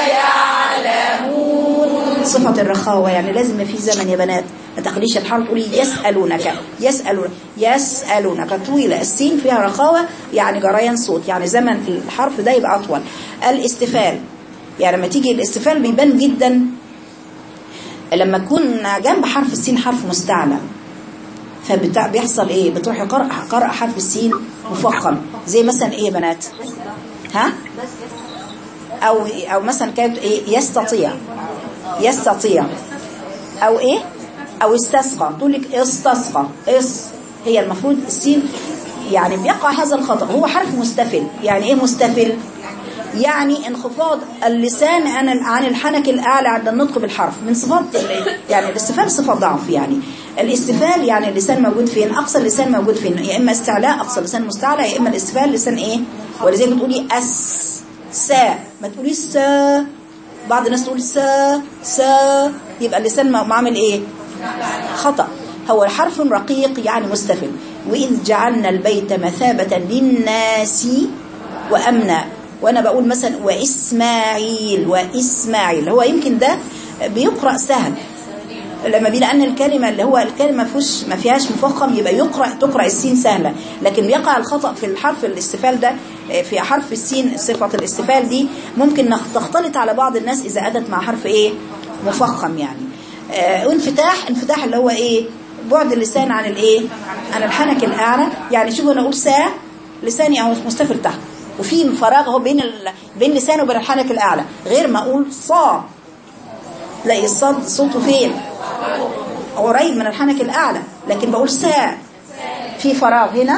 يعلمون صفة الرخاوة يعني لازم في زمن يا بنات ما تاخديش الحرف تقولي يسألونك يسألون يسألونك طويلة السين فيها رخاوة يعني جريان صوت يعني زمن الحرف ده يبقى أطول الاستفال يعني لما تيجي الاستفال بيبان جدا لما تكون جنب حرف السين حرف مستعلى فبيحصل ايه بتروح قرأ قرأ حرف السين مفخم زي مثلا ايه يا بنات ها او او مثلا كانت ايه يستطيع يستطيع او ايه او استسقى تقول لك استسقى اس هي المفروض السين يعني بيقع هذا الخطأ هو حرف مستفل يعني ايه مستفل يعني انخفاض اللسان عن عن الحنك الاعلى عند النطق بالحرف من صفات يعني الاستفال صفه ضعف يعني الاستفال يعني اللسان موجود فين اقصى اللسان موجود فين يا اما استعلاء اقصى اللسان مستعلى يا اما الاستفال لسان ايه ولذلك بتقولي اس سا ما تقوليش سا بعض الناس تقول سا سا يبقى اللسان معامل ايه خطأ هو حرف رقيق يعني مستفل وإذ جعلنا البيت مثابة للناس وأمنا وأنا بقول مثلا وإسماعيل وإسماعيل هو يمكن ده بيقرأ سهل لما بي لأن الكلمة اللي هو الكلمة فيش ما فيهاش مفخم يبقى يقرأ تقرأ السين سهلة لكن بيقع الخطأ في الحرف الاستفال ده في حرف السين صفة الاستفال دي ممكن تختلط على بعض الناس إذا أتت مع حرف إيه مفخم يعني آه وانفتاح انفتاح اللي هو إيه بعد اللسان عن الإيه عن الحنك الأعلى يعني شوفوا أنا أقول سا لساني أهو مستفل تحت وفي فراغ اهو بين ال... بين لسانه وبين الحنك الأعلى غير ما أقول صا تلاقي الصاد صوته فين قريب من الحنك الأعلى لكن بقول سا في فراغ هنا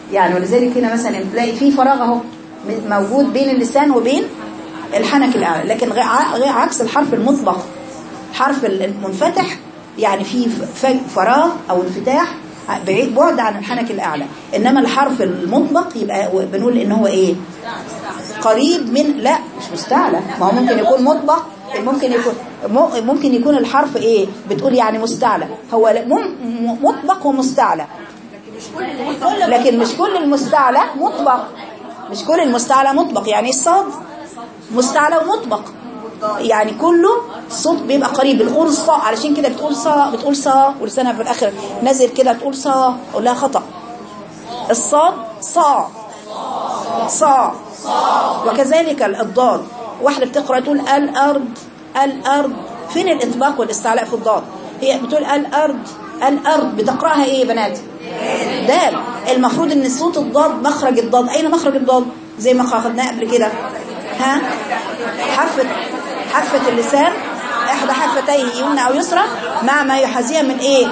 يعني ولذلك هنا مثلا تلاقي في فراغ اهو م- موجود بين اللسان وبين الحنك الاعلى لكن غ- ع- غير عكس الحرف المطبق حرف ال- المنفتح يعني في ف- ف- فراغ او انفتاح بعيد بعد عن الحنك الاعلى انما الحرف المطبق يبقى بنقول ان هو ايه قريب من لا مش مستعلى ما هو ممكن يكون مطبق ممكن يكون م- ممكن يكون الحرف ايه بتقول يعني مستعلى هو لا- مم- م- مطبق ومستعلى لكن مش كل المستعلى مطبق مش كل المستعلى مطبق يعني الصاد مستعلى ومطبق يعني كله صوت بيبقى قريب بنقول صا علشان كده بتقول صا بتقول صا ولسانها في الاخر نازل كده تقول صا اقول لها خطأ الصاد صا صا وكذلك الضاد واحدة بتقرأ تقول الأرض الأرض فين الإطباق والاستعلاء في الضاد هي بتقول الأرض الأرض بتقرأها إيه يا بنات دال المفروض ان صوت الضاد مخرج الضاد اين مخرج الضاد زي ما خدناه قبل كده ها حافة حافة اللسان احدى حافتيه يمنى او يسرى مع ما يحاذيها من ايه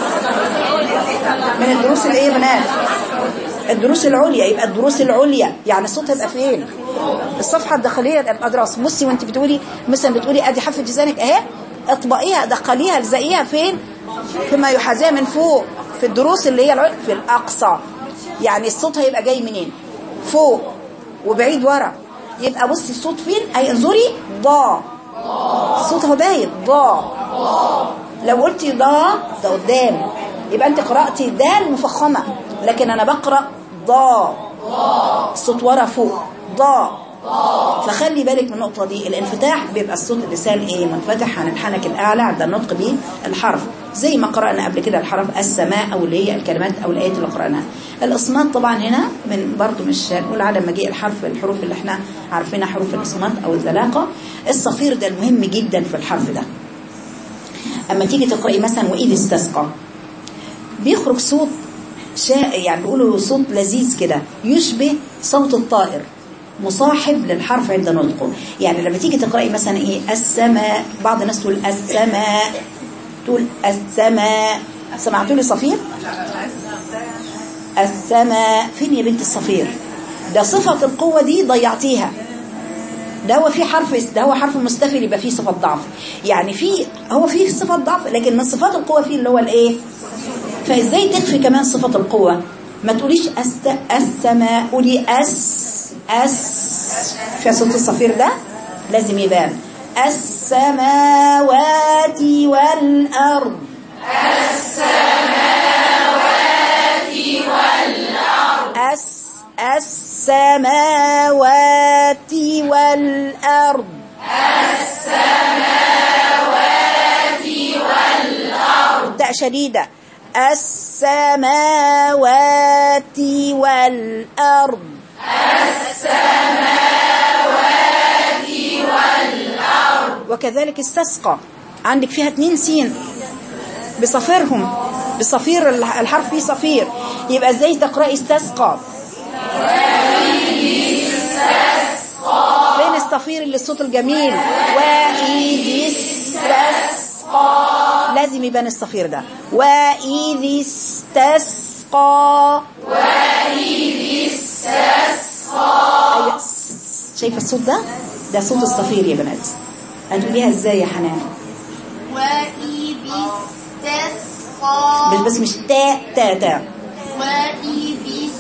من الدروس الايه يا بنات الدروس العليا يبقى الدروس العليا يعني الصوت هيبقى فين الصفحه الداخليه الاضراس بصي وانت بتقولي مثلا بتقولي ادي حافه لسانك اهي اطبقيها دخليها الزقيها فين فيما يحاذيها من فوق في الدروس اللي هي العليا في الاقصى يعني الصوت هيبقى جاي منين فوق وبعيد ورا يبقى بصي الصوت فين اي انظري ضا الصوت هو باين ضا لو قلتي ضا ده قدام يبقى انت قرأتي دال مفخمة لكن انا بقرأ ضا الصوت ورا فوق ضا فخلي بالك من النقطة دي الانفتاح بيبقى الصوت اللسان ايه منفتح عن الحنك الاعلى عند النطق بالحرف زي ما قرأنا قبل كده الحرف السماء او اللي هي الكلمات او الايات اللي قرأناها الاصمات طبعا هنا من برضو مش هنقول عدم مجيء الحرف الحروف اللي احنا عارفينها حروف الاصمات او الذلاقة الصفير ده المهم جدا في الحرف ده اما تيجي تقرأي مثلا واذ استسقى بيخرج صوت شا... يعني بيقولوا صوت لذيذ كده يشبه صوت الطائر مصاحب للحرف عند نطقه يعني لما تيجي تقرأي مثلا ايه السماء بعض الناس تقول السماء تقول السماء سمعتوا لي صفير السماء فين يا بنت الصفير ده صفة القوة دي ضيعتيها ده هو في حرف ده هو حرف مستفل يبقى فيه صفة ضعف يعني في هو فيه صفة ضعف لكن من صفات القوة فيه اللي هو الايه فازاي تخفي كمان صفة القوة ما تقوليش أست... السماء قولي أس أس في صوت الصفير ده لازم يبان السماوات والأرض السماوات والأرض أس السماوات والأرض التاء شديدة السماوات والأرض وكذلك استسقى عندك فيها اتنين سين بصفيرهم بصفير الحرف فيه صفير يبقى ازاي تقرأي استسقى فين الصفير اللي الصوت الجميل وإذ استسقى لازم يبان الصفير ده وإذ استسقى وإذ استسقى أيوة. شايفة الصوت ده ده صوت الصفير يا بنات هتقوليها ازاي يا حنان وإذ استسقى مش بس مش تا تا تا وإذ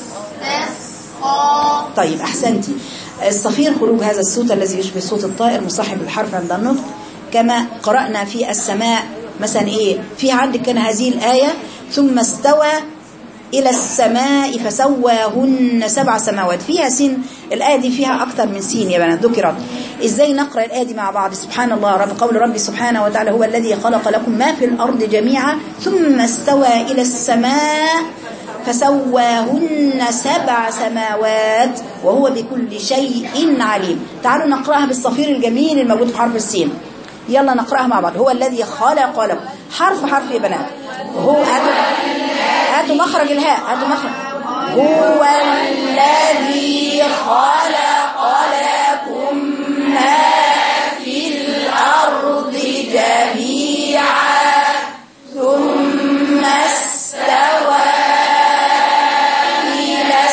استسقى طيب احسنتي الصفير خروج هذا الصوت الذي يشبه صوت الطائر مصاحب الحرف عند النطق كما قرأنا في السماء مثلا ايه في عندك كان هذه الآية ثم استوى إلى السماء فسواهن سبع سماوات فيها سين الآية دي فيها أكثر من سين يا بنات ذكرت إزاي نقرأ الآية دي مع بعض سبحان الله رب قول ربي سبحانه وتعالى هو الذي خلق لكم ما في الأرض جميعا ثم استوى إلى السماء فسواهن سبع سماوات وهو بكل شيء عليم تعالوا نقرأها بالصفير الجميل الموجود في حرف السين يلا نقرأها مع بعض هو الذي خلق لكم حرف حرف يا بنات هو هاتوا هاتوا مخرج الهاء هاتوا مخرج هو الذي خلق لكم ما في الأرض جميعا ثم استوى إلى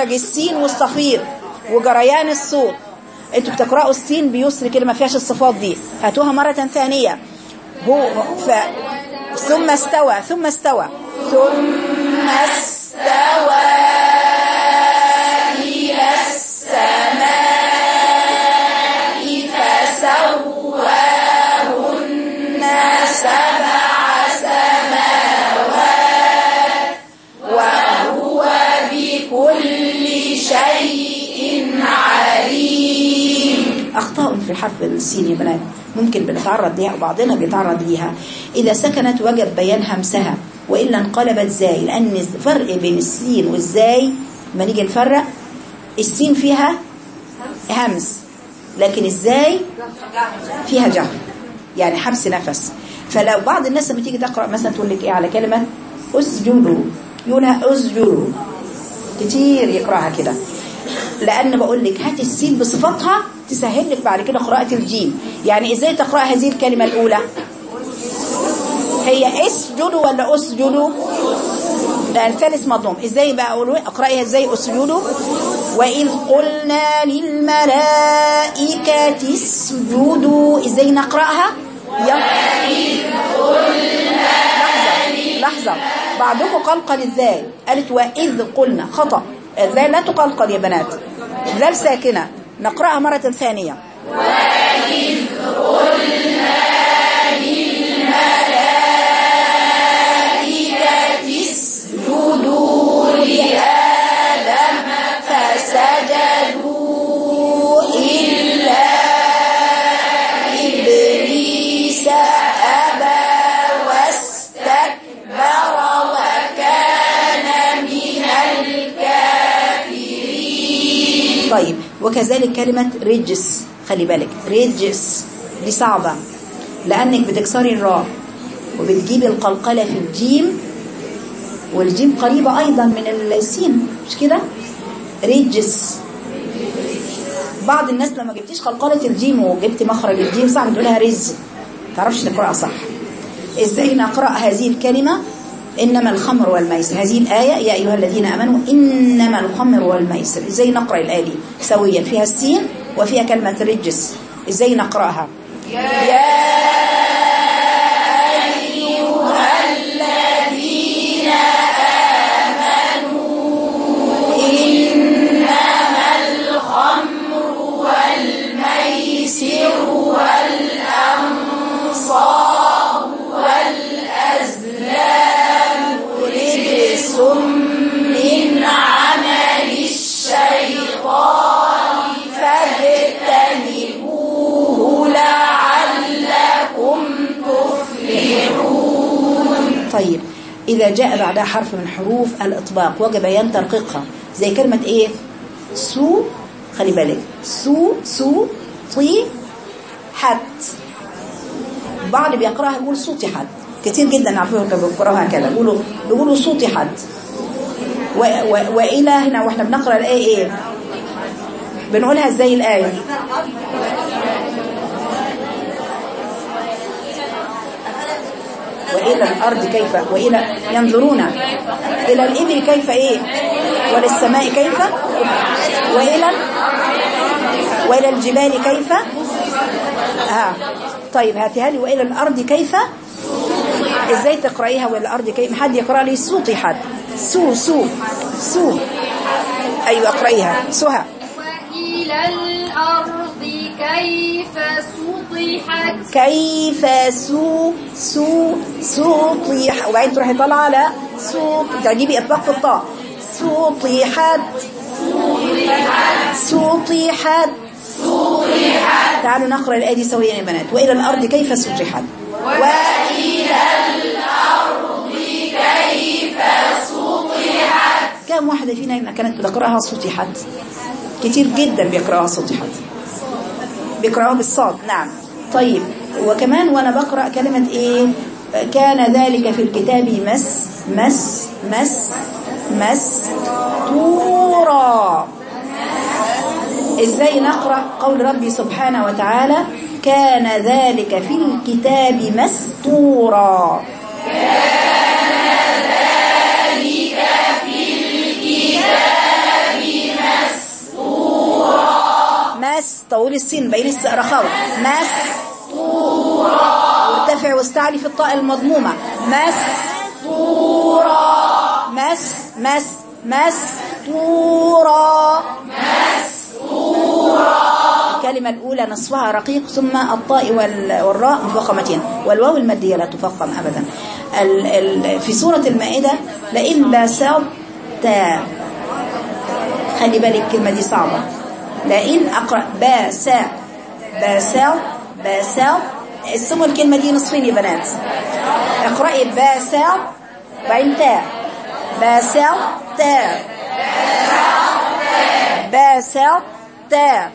مخرج السين والصفير وجريان الصوت انتوا بتقرأوا السين بيسر كده ما فيهاش الصفات دي هاتوها مرة ثانية هو ف ثم استوى ثم استوى ثم استوى إلى السماء فسواهن سبع سماوات وهو بكل شيء عليم أخطاء في حرف السين يا بنات ممكن بنتعرض ليها وبعضنا بيتعرض ليها إذا سكنت وجب بيان همسها وإلا انقلبت زاي لأن الفرق بين السين والزاي ما نيجي نفرق السين فيها همس لكن الزاي فيها جهر يعني حبس نفس فلو بعض الناس لما تيجي تقرأ مثلا تقول لك إيه على كلمة أسجدوا يقولها أسجدوا كتير يقرأها كده لأن بقول لك هات السين بصفتها تسهل لك بعد كده قراءة الجيم يعني إزاي تقرأ هذه الكلمة الأولى هي اسجدوا ولا أسجدوا لا الثالث مضموم إزاي بقى أقول أقرأيها إزاي أسجدوا وإذ قلنا للملائكة اسجدوا إزاي نقرأها لحظة لحظة بعضكم قلقل إزاي قالت وإذ قلنا خطأ لا لا تقلقل يا بنات ذال ساكنة نقرأها مرة ثانية اسجدوا لآدم فسجدوا إلا إبليس أبى واستكبر وكان من الكافرين طيب وكذلك كلمة رجس خلي بالك رجس دي صعبة لأنك بتكسري الراء وبتجيبي القلقلة في الجيم والجيم قريبة أيضا من السين مش كده رجس بعض الناس لما جبتيش قلقلة الجيم وجبت مخرج الجيم صعب تقولها رز تعرفش تقرأها صح ازاي نقرأ هذه الكلمة إنما الخمر والميسر هذه الآية يا أيها الذين أمنوا إنما الخمر والميسر ازاي نقرأ الآية دي سويا فيها السين وفيها كلمة رجس ازاي نقرأها يا أيها الذين آمنوا إنما الخمر والميسر والأنصاب والأزلام رجس من عمل الشيطان فاجتنبوه لعلكم تفلحون طيب إذا جاء بعدها حرف من حروف الإطباق وجب أن ترقيقها زي كلمة إيه سو خلي بالك سو سو طي حت بعض بيقراها يقول صوتي حد كتير جدا على فكره بيقراوها كده بيقولوا بيقولوا صوتي حد و و والى هنا واحنا بنقرا الايه ايه بنقولها ازاي الايه والى الارض كيف والى ينظرون الى الابل كيف ايه وللسماء كيف والى والى الجبال كيف ها طيب هاتها لي والى الارض كيف ازاي تقرايها والى الارض كيف حد يقرا لي صوتي حد سو سو سو ايوه اقرايها سهى وإلى الأرض كيف سطحت كيف سو سو سطيح وبعدين تروحي طالعه على سوط تجيبي اطلاق في الطاء سطحت سطحت تعالوا نقرا الايه دي سويا يا بنات والى الارض كيف سطحت والى الارض كيف سطحت كم واحده فينا كانت بتقراها سطحت كتير جدا بيقراها سطحت بيقرأوها بالصاد نعم طيب وكمان وانا بقرأ كلمة ايه كان ذلك في الكتاب مس مس مس مس تورا ازاي نقرأ قول ربي سبحانه وتعالى كان ذلك في الكتاب مستورا كان ذلك في الكتاب مس طولي السين بين الس- رخاوة مس وارتفع واستعلي في الطاء المضمومة مستورا مس مس مستورا الكلمة الأولى نصفها رقيق ثم الطاء وال- والراء مفخمتين والواو المادية لا تفخم أبدا ال ال في سورة المائدة لئن بسطت خلي بالك الكلمة دي صعبة لئن أقرأ باسا باسا باسا اسموا الكلمة دي نصفين يا بنات اقرأي باسا بعدين تاء باسا تاء باسا تاء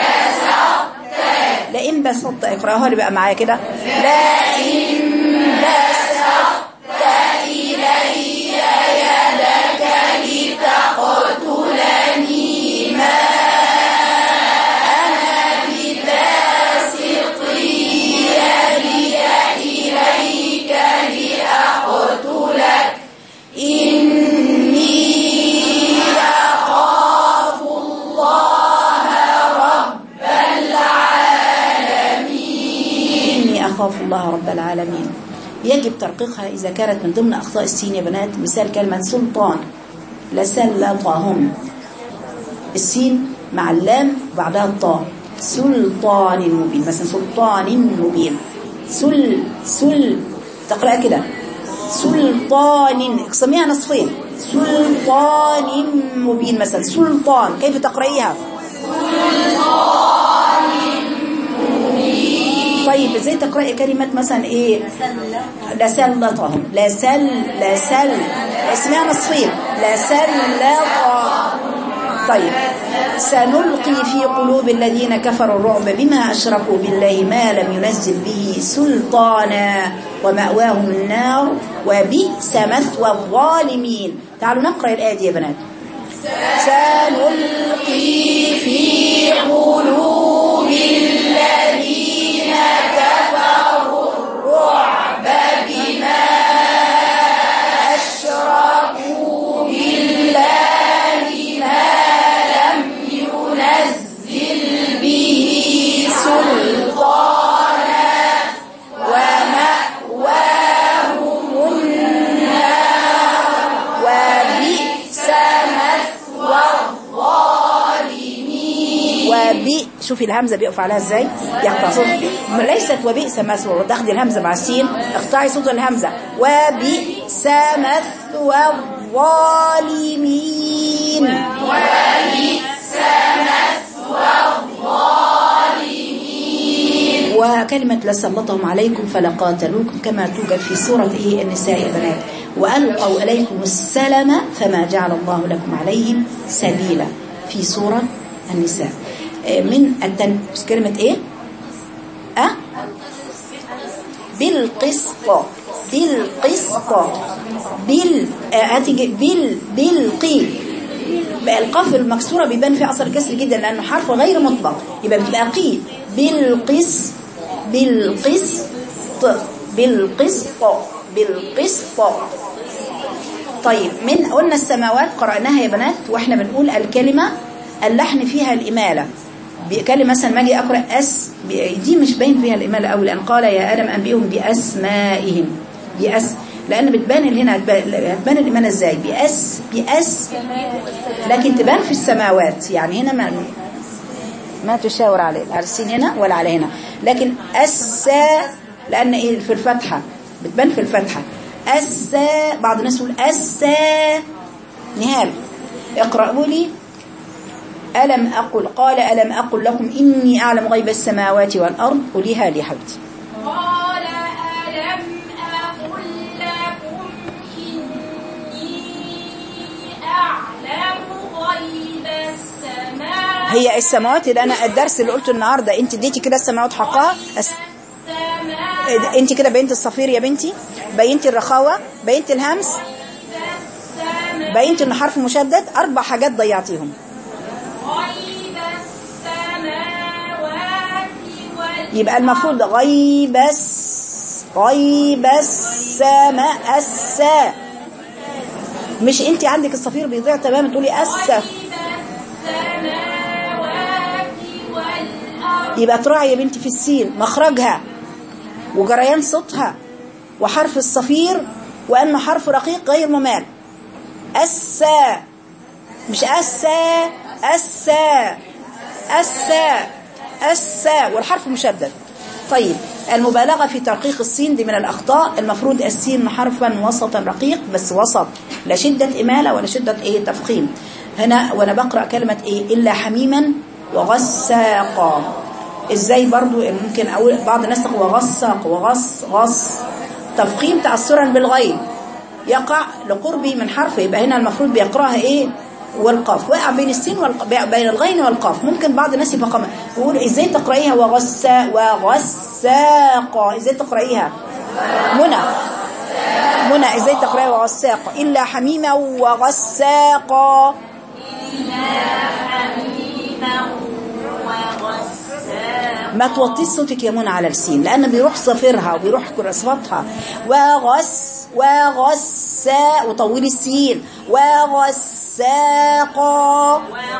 لئن بسطت اقراها لي بقى معايا كده لئن بسطت إلي يدك لتقتلني ما أنا بباسط يدي إليك لأقتلك إني أخاف الله رب العالمين إني أخاف الله رب العالمين يجب ترقيقها إذا كانت من ضمن أخطاء السين يا بنات مثال كلمة سلطان لسلطهم السين مع اللام وبعدها الطاء سلطان مبين مثلا سلطان مبين سل سل تقرأ كده سلطان اقسميها نصفين سلطان مبين مثلا سلطان كيف تقرأيها طيب ازاي تقرأي كلمة مثلا ايه لسلطهم لسل لسل اسمها نصفين لسلط طيب سنلقي في قلوب الذين كفروا الرعب بما أشركوا بالله ما لم ينزل به سلطانا ومأواهم النار وبئس مثوى الظالمين تعالوا نقرأ الآية دي يا بنات سنلقي في قلوب الذين كفروا الرعب بما أشركوا بالله ما لم ينزل به سلطانا ومأواهم النار وبئس مثوى الظالمين وبئ شوفي الهمزة بيقف عليها ازاي يقطع صوت ليست وبئس مثوى تاخدي الهمزة مع السين اقطعي صوت الهمزة وبئس مثوى الظالمين وكلمة لسلطهم عليكم فلقاتلوكم كما توجد في سورة إيه النساء يا بنات وألقوا إليكم السلام فما جعل الله لكم عليهم سبيلا في سورة النساء آه، من التن... كلمة إيه؟ أه؟ بالقسط بالقسط بال آه، هتيجي بال بالقي بقى القاف المكسورة بيبان فيها أثر كسر جدا لأنه حرف غير مطلق يبقى بتبقى قي بالقس بالقسط بالقسط بالقسط طيب من قلنا السماوات قرأناها يا بنات واحنا بنقول الكلمة اللحن فيها الإمالة كلمة مثلا ما اجي أقرأ أس دي مش باين فيها الإمالة أوي لأن قال يا آدم أنبئهم بأسمائهم بأس لأن بتبان هنا هتبان الإمالة إزاي بأس بأس لكن تبان في السماوات يعني هنا ما ما تشاور عليه على السين هنا ولا على هنا لكن أسا لأن إيه في الفتحة بتبان في الفتحة أسا بعض الناس يقول أسا نهال اقرأوا لي ألم أقل قال ألم أقل لكم إني أعلم غيب السماوات والأرض قوليها لي حبيبتي قال ألم أقل لكم إني أعلم غيب السماوات هي السماوات اللي أنا الدرس اللي قلته النهاردة أنت اديتي كده السماوات حقها أس... السماوات انت كده بينت الصفير يا بنتي بينت الرخاوة بينت الهمس بينت انه حرف مشدد اربع حاجات ضيعتيهم غيب السماوات والأرض يبقى المفروض غيب الس- غيب السماء السا مش انت عندك الصفير بيضيع تماما تقولي السا السماوات والأرض يبقى تراعي يا بنتي في السين مخرجها وجريان صوتها وحرف الصفير وأنه حرف رقيق غير ممال السا مش السا السا السا السا والحرف مشدد طيب المبالغة في ترقيق السين دي من الأخطاء المفروض السين حرفا وسطا رقيق بس وسط لا شدة إمالة ولا شدة إيه تفخيم هنا وأنا بقرأ كلمة إيه إلا حميما وغساقا إزاي برضو ممكن أقول بعض الناس تقول وغساق وغص غص تفخيم تأثرا بالغين يقع لقربه من حرف يبقى هنا المفروض بيقرأها إيه والقاف وقع بين السين والق... بين الغين والقاف ممكن بعض الناس يفهم يقول ازاي تقرايها وغسا وغساقا ازاي تقرايها منى منى ازاي تقرايها وغساقا الا حميما وغساقا ما توطيش صوتك يا منى على السين لان بيروح صفرها وبيروح صفاتها وغس وغسا وطولي السين وغساقا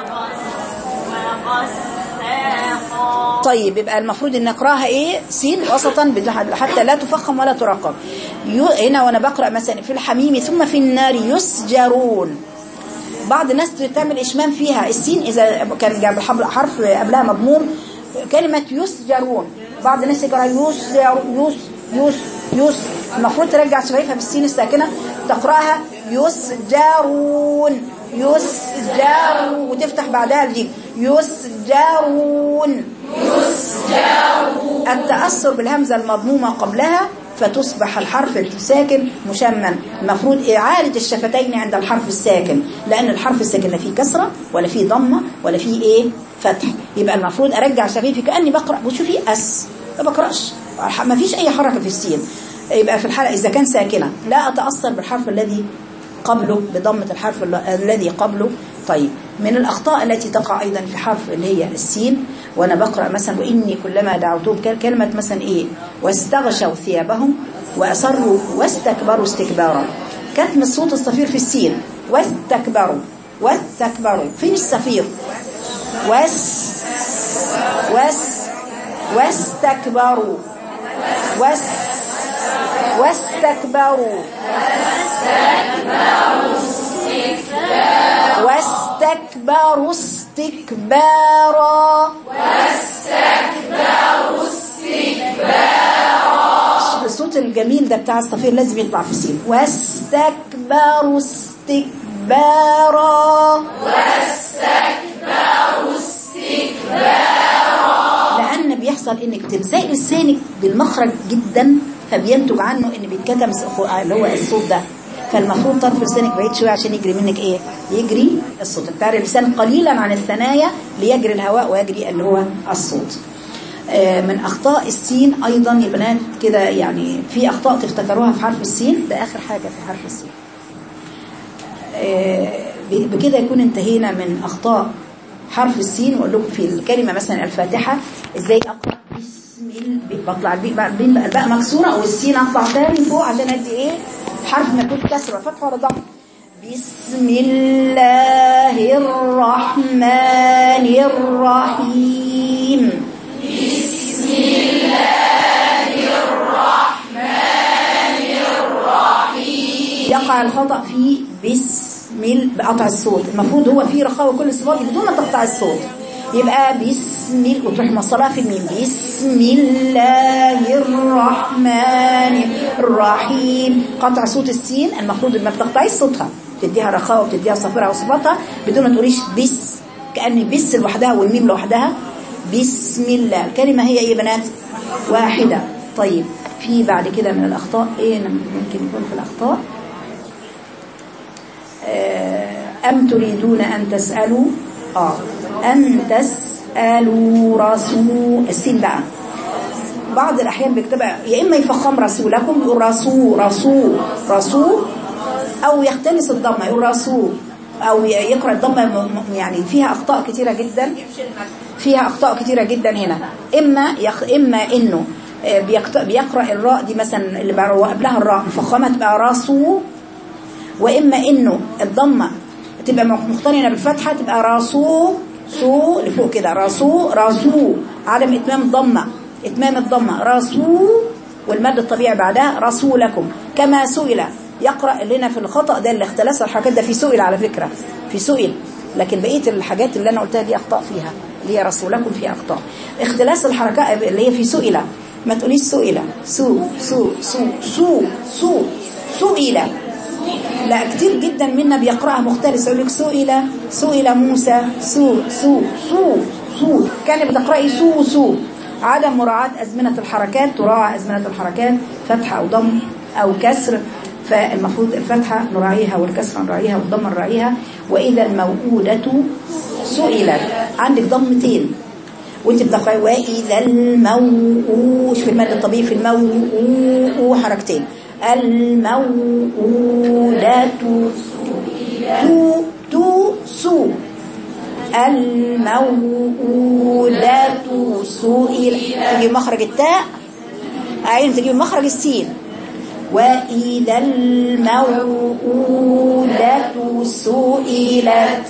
طيب يبقى المفروض ان نقراها ايه سين وسطا حتى لا تفخم ولا ترقم هنا وانا بقرا مثلا في الحميم ثم في النار يسجرون بعض الناس تعمل اشمام فيها السين اذا كان جاب حرف قبلها مضموم كلمه يسجرون بعض الناس يقرا يسجر يس يس يس المفروض ترجع شفايفها بالسين الساكنه تقراها يسجرون يسجرون وتفتح بعدها الجيم يسجرون يسجرون التأثر بالهمزة المضمومة قبلها فتصبح الحرف الساكن مشمم المفروض إعادة الشفتين عند الحرف الساكن لأن الحرف الساكن لا فيه كسرة ولا فيه ضمة ولا فيه إيه فتح يبقى المفروض أرجع شفايفي كأني بقرأ وشوفي أس ما بقرأش ما فيش أي حركة في السين يبقى في الحلقة إذا كان ساكنة لا أتأثر بالحرف الذي قبله بضمة الحرف الذي قبله طيب من الأخطاء التي تقع أيضا في حرف اللي هي السين وأنا بقرأ مثلا وإني كلما دعوتهم كلمة مثلا إيه واستغشوا ثيابهم وأصروا واستكبروا استكبارا كتم الصوت الصفير في السين واستكبروا واستكبروا فين الصفير واس واس واستكبروا واس واستكبروا واستكبروا استكبارا واستكبروا استكبارا الصوت الجميل ده بتاع الصفير لازم يطلع في السين واستكبروا استكبارا واستكبروا استكبارا لان بيحصل انك تلزقي لسانك بالمخرج جدا فبينتج عنه ان بيتكتم اللي هو الصوت ده فالمفروض طرف لسانك بعيد شويه عشان يجري منك ايه يجري الصوت بتاع اللسان قليلا عن الثنايا ليجري الهواء ويجري اللي هو الصوت آه من اخطاء السين ايضا يا بنات كده يعني في اخطاء تفتكروها في حرف السين ده اخر حاجه في حرف السين آه بكده يكون انتهينا من اخطاء حرف السين واقول لكم في الكلمه مثلا الفاتحه ازاي اقرا بسم بطلع الباء الباء مكسوره والسين اطلع تاني فوق عشان ادي ايه حرف ما يكون كسره فتحه ولا ضم بسم الله الرحمن الرحيم بسم الله الرحمن الرحيم يقع الخطأ في بسم بقطع الصوت المفروض هو في رخاوة كل الصفات بدون ما تقطع الصوت يبقى بسم الله وتروح مصلاه في الميم بسم الله الرحمن الرحيم قطع صوت السين المفروض ما بتقطعيش صوتها تديها رخاوه وتديها صفرها وصفاتها بدون ما تقوليش بس كأن بس لوحدها والميم لوحدها بسم الله الكلمة هي ايه يا بنات واحدة طيب في بعد كده من الأخطاء ايه ممكن يكون في الأخطاء أم تريدون أن تسألوا آه أن تسألوا رسول السين بقى بعض الأحيان بيكتبها يا إما يفخم رسولكم يقول رسول رسول رسول أو يختلس الضمة يقول رسول أو يقرأ الضمة يعني فيها أخطاء كتيرة جدا فيها أخطاء كتيرة جدا هنا إما يخ إما إنه بيقرأ الراء دي مثلا اللي قبلها الراء مفخمة تبقى رسول وإما إنه الضمة تبقى مقترنة بالفتحة تبقى راسو سو لفوق كده راسو راسو عدم اتمام الضمه اتمام الضمه رسول والمد الطبيعي بعدها رسولكم كما سئل يقرا لنا في الخطا ده اللي اختلاس الحركات ده في سئل على فكره في سئل لكن بقيه الحاجات اللي انا قلتها دي اخطاء فيها اللي هي رسولكم في اخطاء اختلاس الحركات اللي هي في سئل ما تقوليش سئل سو سو سو سو سو سئل لا كتير جدا منا بيقرأها مختلس يقول لك سئل سئل موسى سو سو سو سو كان بتقرأي سو سو عدم مراعاة أزمنة الحركات تراعى أزمنة الحركات فتحة أو ضم أو كسر فالمفروض الفتحة نراعيها والكسرة نراعيها والضم نراعيها وإذا الموءودة سئلت عندك ضمتين وانت بتقرأي وإذا الموءوش في المد الطبيعي في الموء حركتين الموءودة تو تو سو الموءودة سئل تجيب مخرج التاء عين تجيب مخرج السين وإذا الموءودة سئلت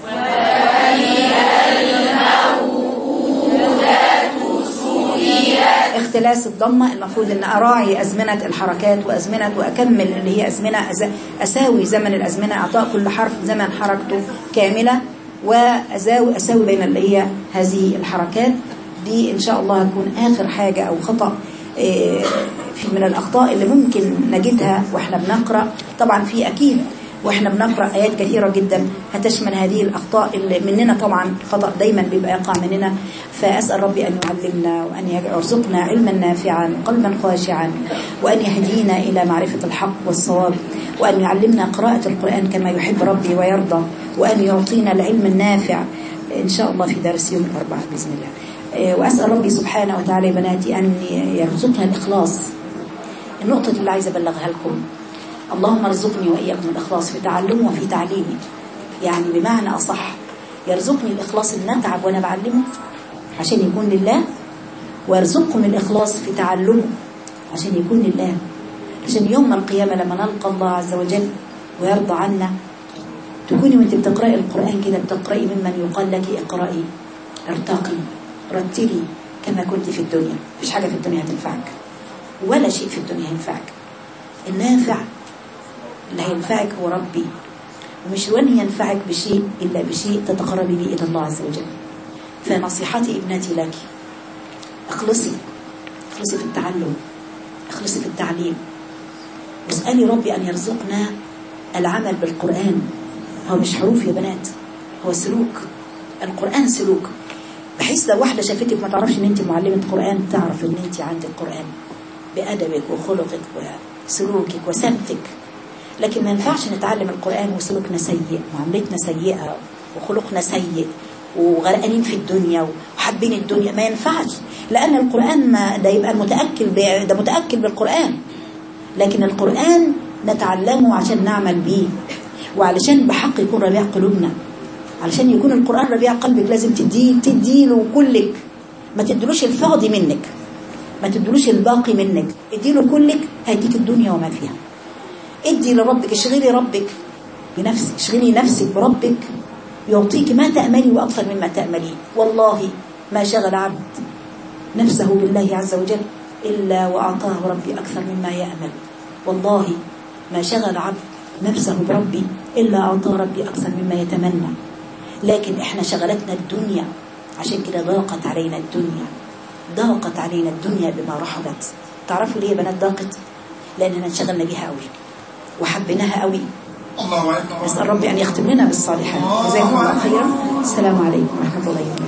اختلاس الضمة المفروض ان اراعي ازمنة الحركات وازمنة واكمل اللي هي ازمنة أز- اساوي زمن الازمنة اعطاء كل حرف زمن حركته كاملة واساوي اساوي بين اللي هي هذه الحركات دي ان شاء الله هتكون اخر حاجة او خطأ إيه، في من الاخطاء اللي ممكن نجدها واحنا بنقرأ طبعا في اكيد واحنا بنقرأ آيات كثيرة جدا هتشمل هذه الأخطاء اللي مننا طبعا خطأ دايما بيبقى يقع مننا فأسأل ربي أن يعلمنا وأن يرزقنا علما نافعا وقلبا خاشعا وأن يهدينا إلى معرفة الحق والصواب وأن يعلمنا قراءة القرآن كما يحب ربي ويرضى وأن يعطينا العلم النافع إن شاء الله في درس يوم الأربعاء بإذن الله إيه، وأسأل ربي سبحانه وتعالى يا بناتي أن يرزقنا الإخلاص النقطة اللي عايزة أبلغها لكم اللهم ارزقني وإياكم الإخلاص في تعلمي وفي تعليمي يعني بمعنى أصح يرزقني الإخلاص إن أتعب وأنا بعلمه عشان يكون لله ويرزقكم الإخلاص في تعلمه عشان يكون لله عشان يوم القيامة لما نلقى الله عز وجل ويرضى عنا تكوني وانت بتقرأي القرآن كده بتقرأي ممن يقال لك اقرأي ارتقي رتلي كما كنت في الدنيا مفيش حاجة في الدنيا هتنفعك ولا شيء في الدنيا ينفعك النافع اللي هينفعك هو ربي ومش لن ينفعك بشيء إلا بشيء تتقربي به إلى الله عز وجل فنصيحتي ابنتي لك اخلصي اخلصي في التعلم اخلصي في التعليم واسألي ربي أن يرزقنا العمل بالقرآن هو مش حروف يا بنات هو سلوك القرآن سلوك بحيث لو واحدة شافتك ما تعرفش ان انت معلمة قرآن تعرف ان انت عندك قرآن بأدبك وخلقك وسلوكك وسمتك لكن ما ينفعش نتعلم القرآن وسلوكنا سيء معاملتنا سيئة وخلقنا سيء وغرقانين في الدنيا وحابين الدنيا ما ينفعش لأن القرآن ما ده يبقى متأكل ب- ده متأكل بالقرآن لكن القرآن نتعلمه عشان نعمل بيه وعلشان بحق يكون ربيع قلوبنا علشان يكون القرآن ربيع قلبك لازم تديه تديله كلك ما تدلوش الفاضي منك ما تدلوش الباقي منك اديله كلك هيديك الدنيا وما فيها ادي لربك اشغلي ربك بنفسك اشغلي نفسك بربك يعطيك ما تأملي وأكثر مما تأملين والله ما شغل عبد نفسه بالله عز وجل إلا وأعطاه ربي أكثر مما يأمل والله ما شغل عبد نفسه بربي إلا أعطاه ربي أكثر مما يتمنى لكن إحنا شغلتنا الدنيا عشان كده ضاقت علينا الدنيا ضاقت علينا الدنيا بما رحبت تعرفوا ليه يا بنات ضاقت لأننا انشغلنا بيها قوي وحبيناها قوي الله أكبر نسأل ربي أن يختم لنا بالصالحات جزاكم الله خيرا السلام عليكم ورحمة الله وبركاته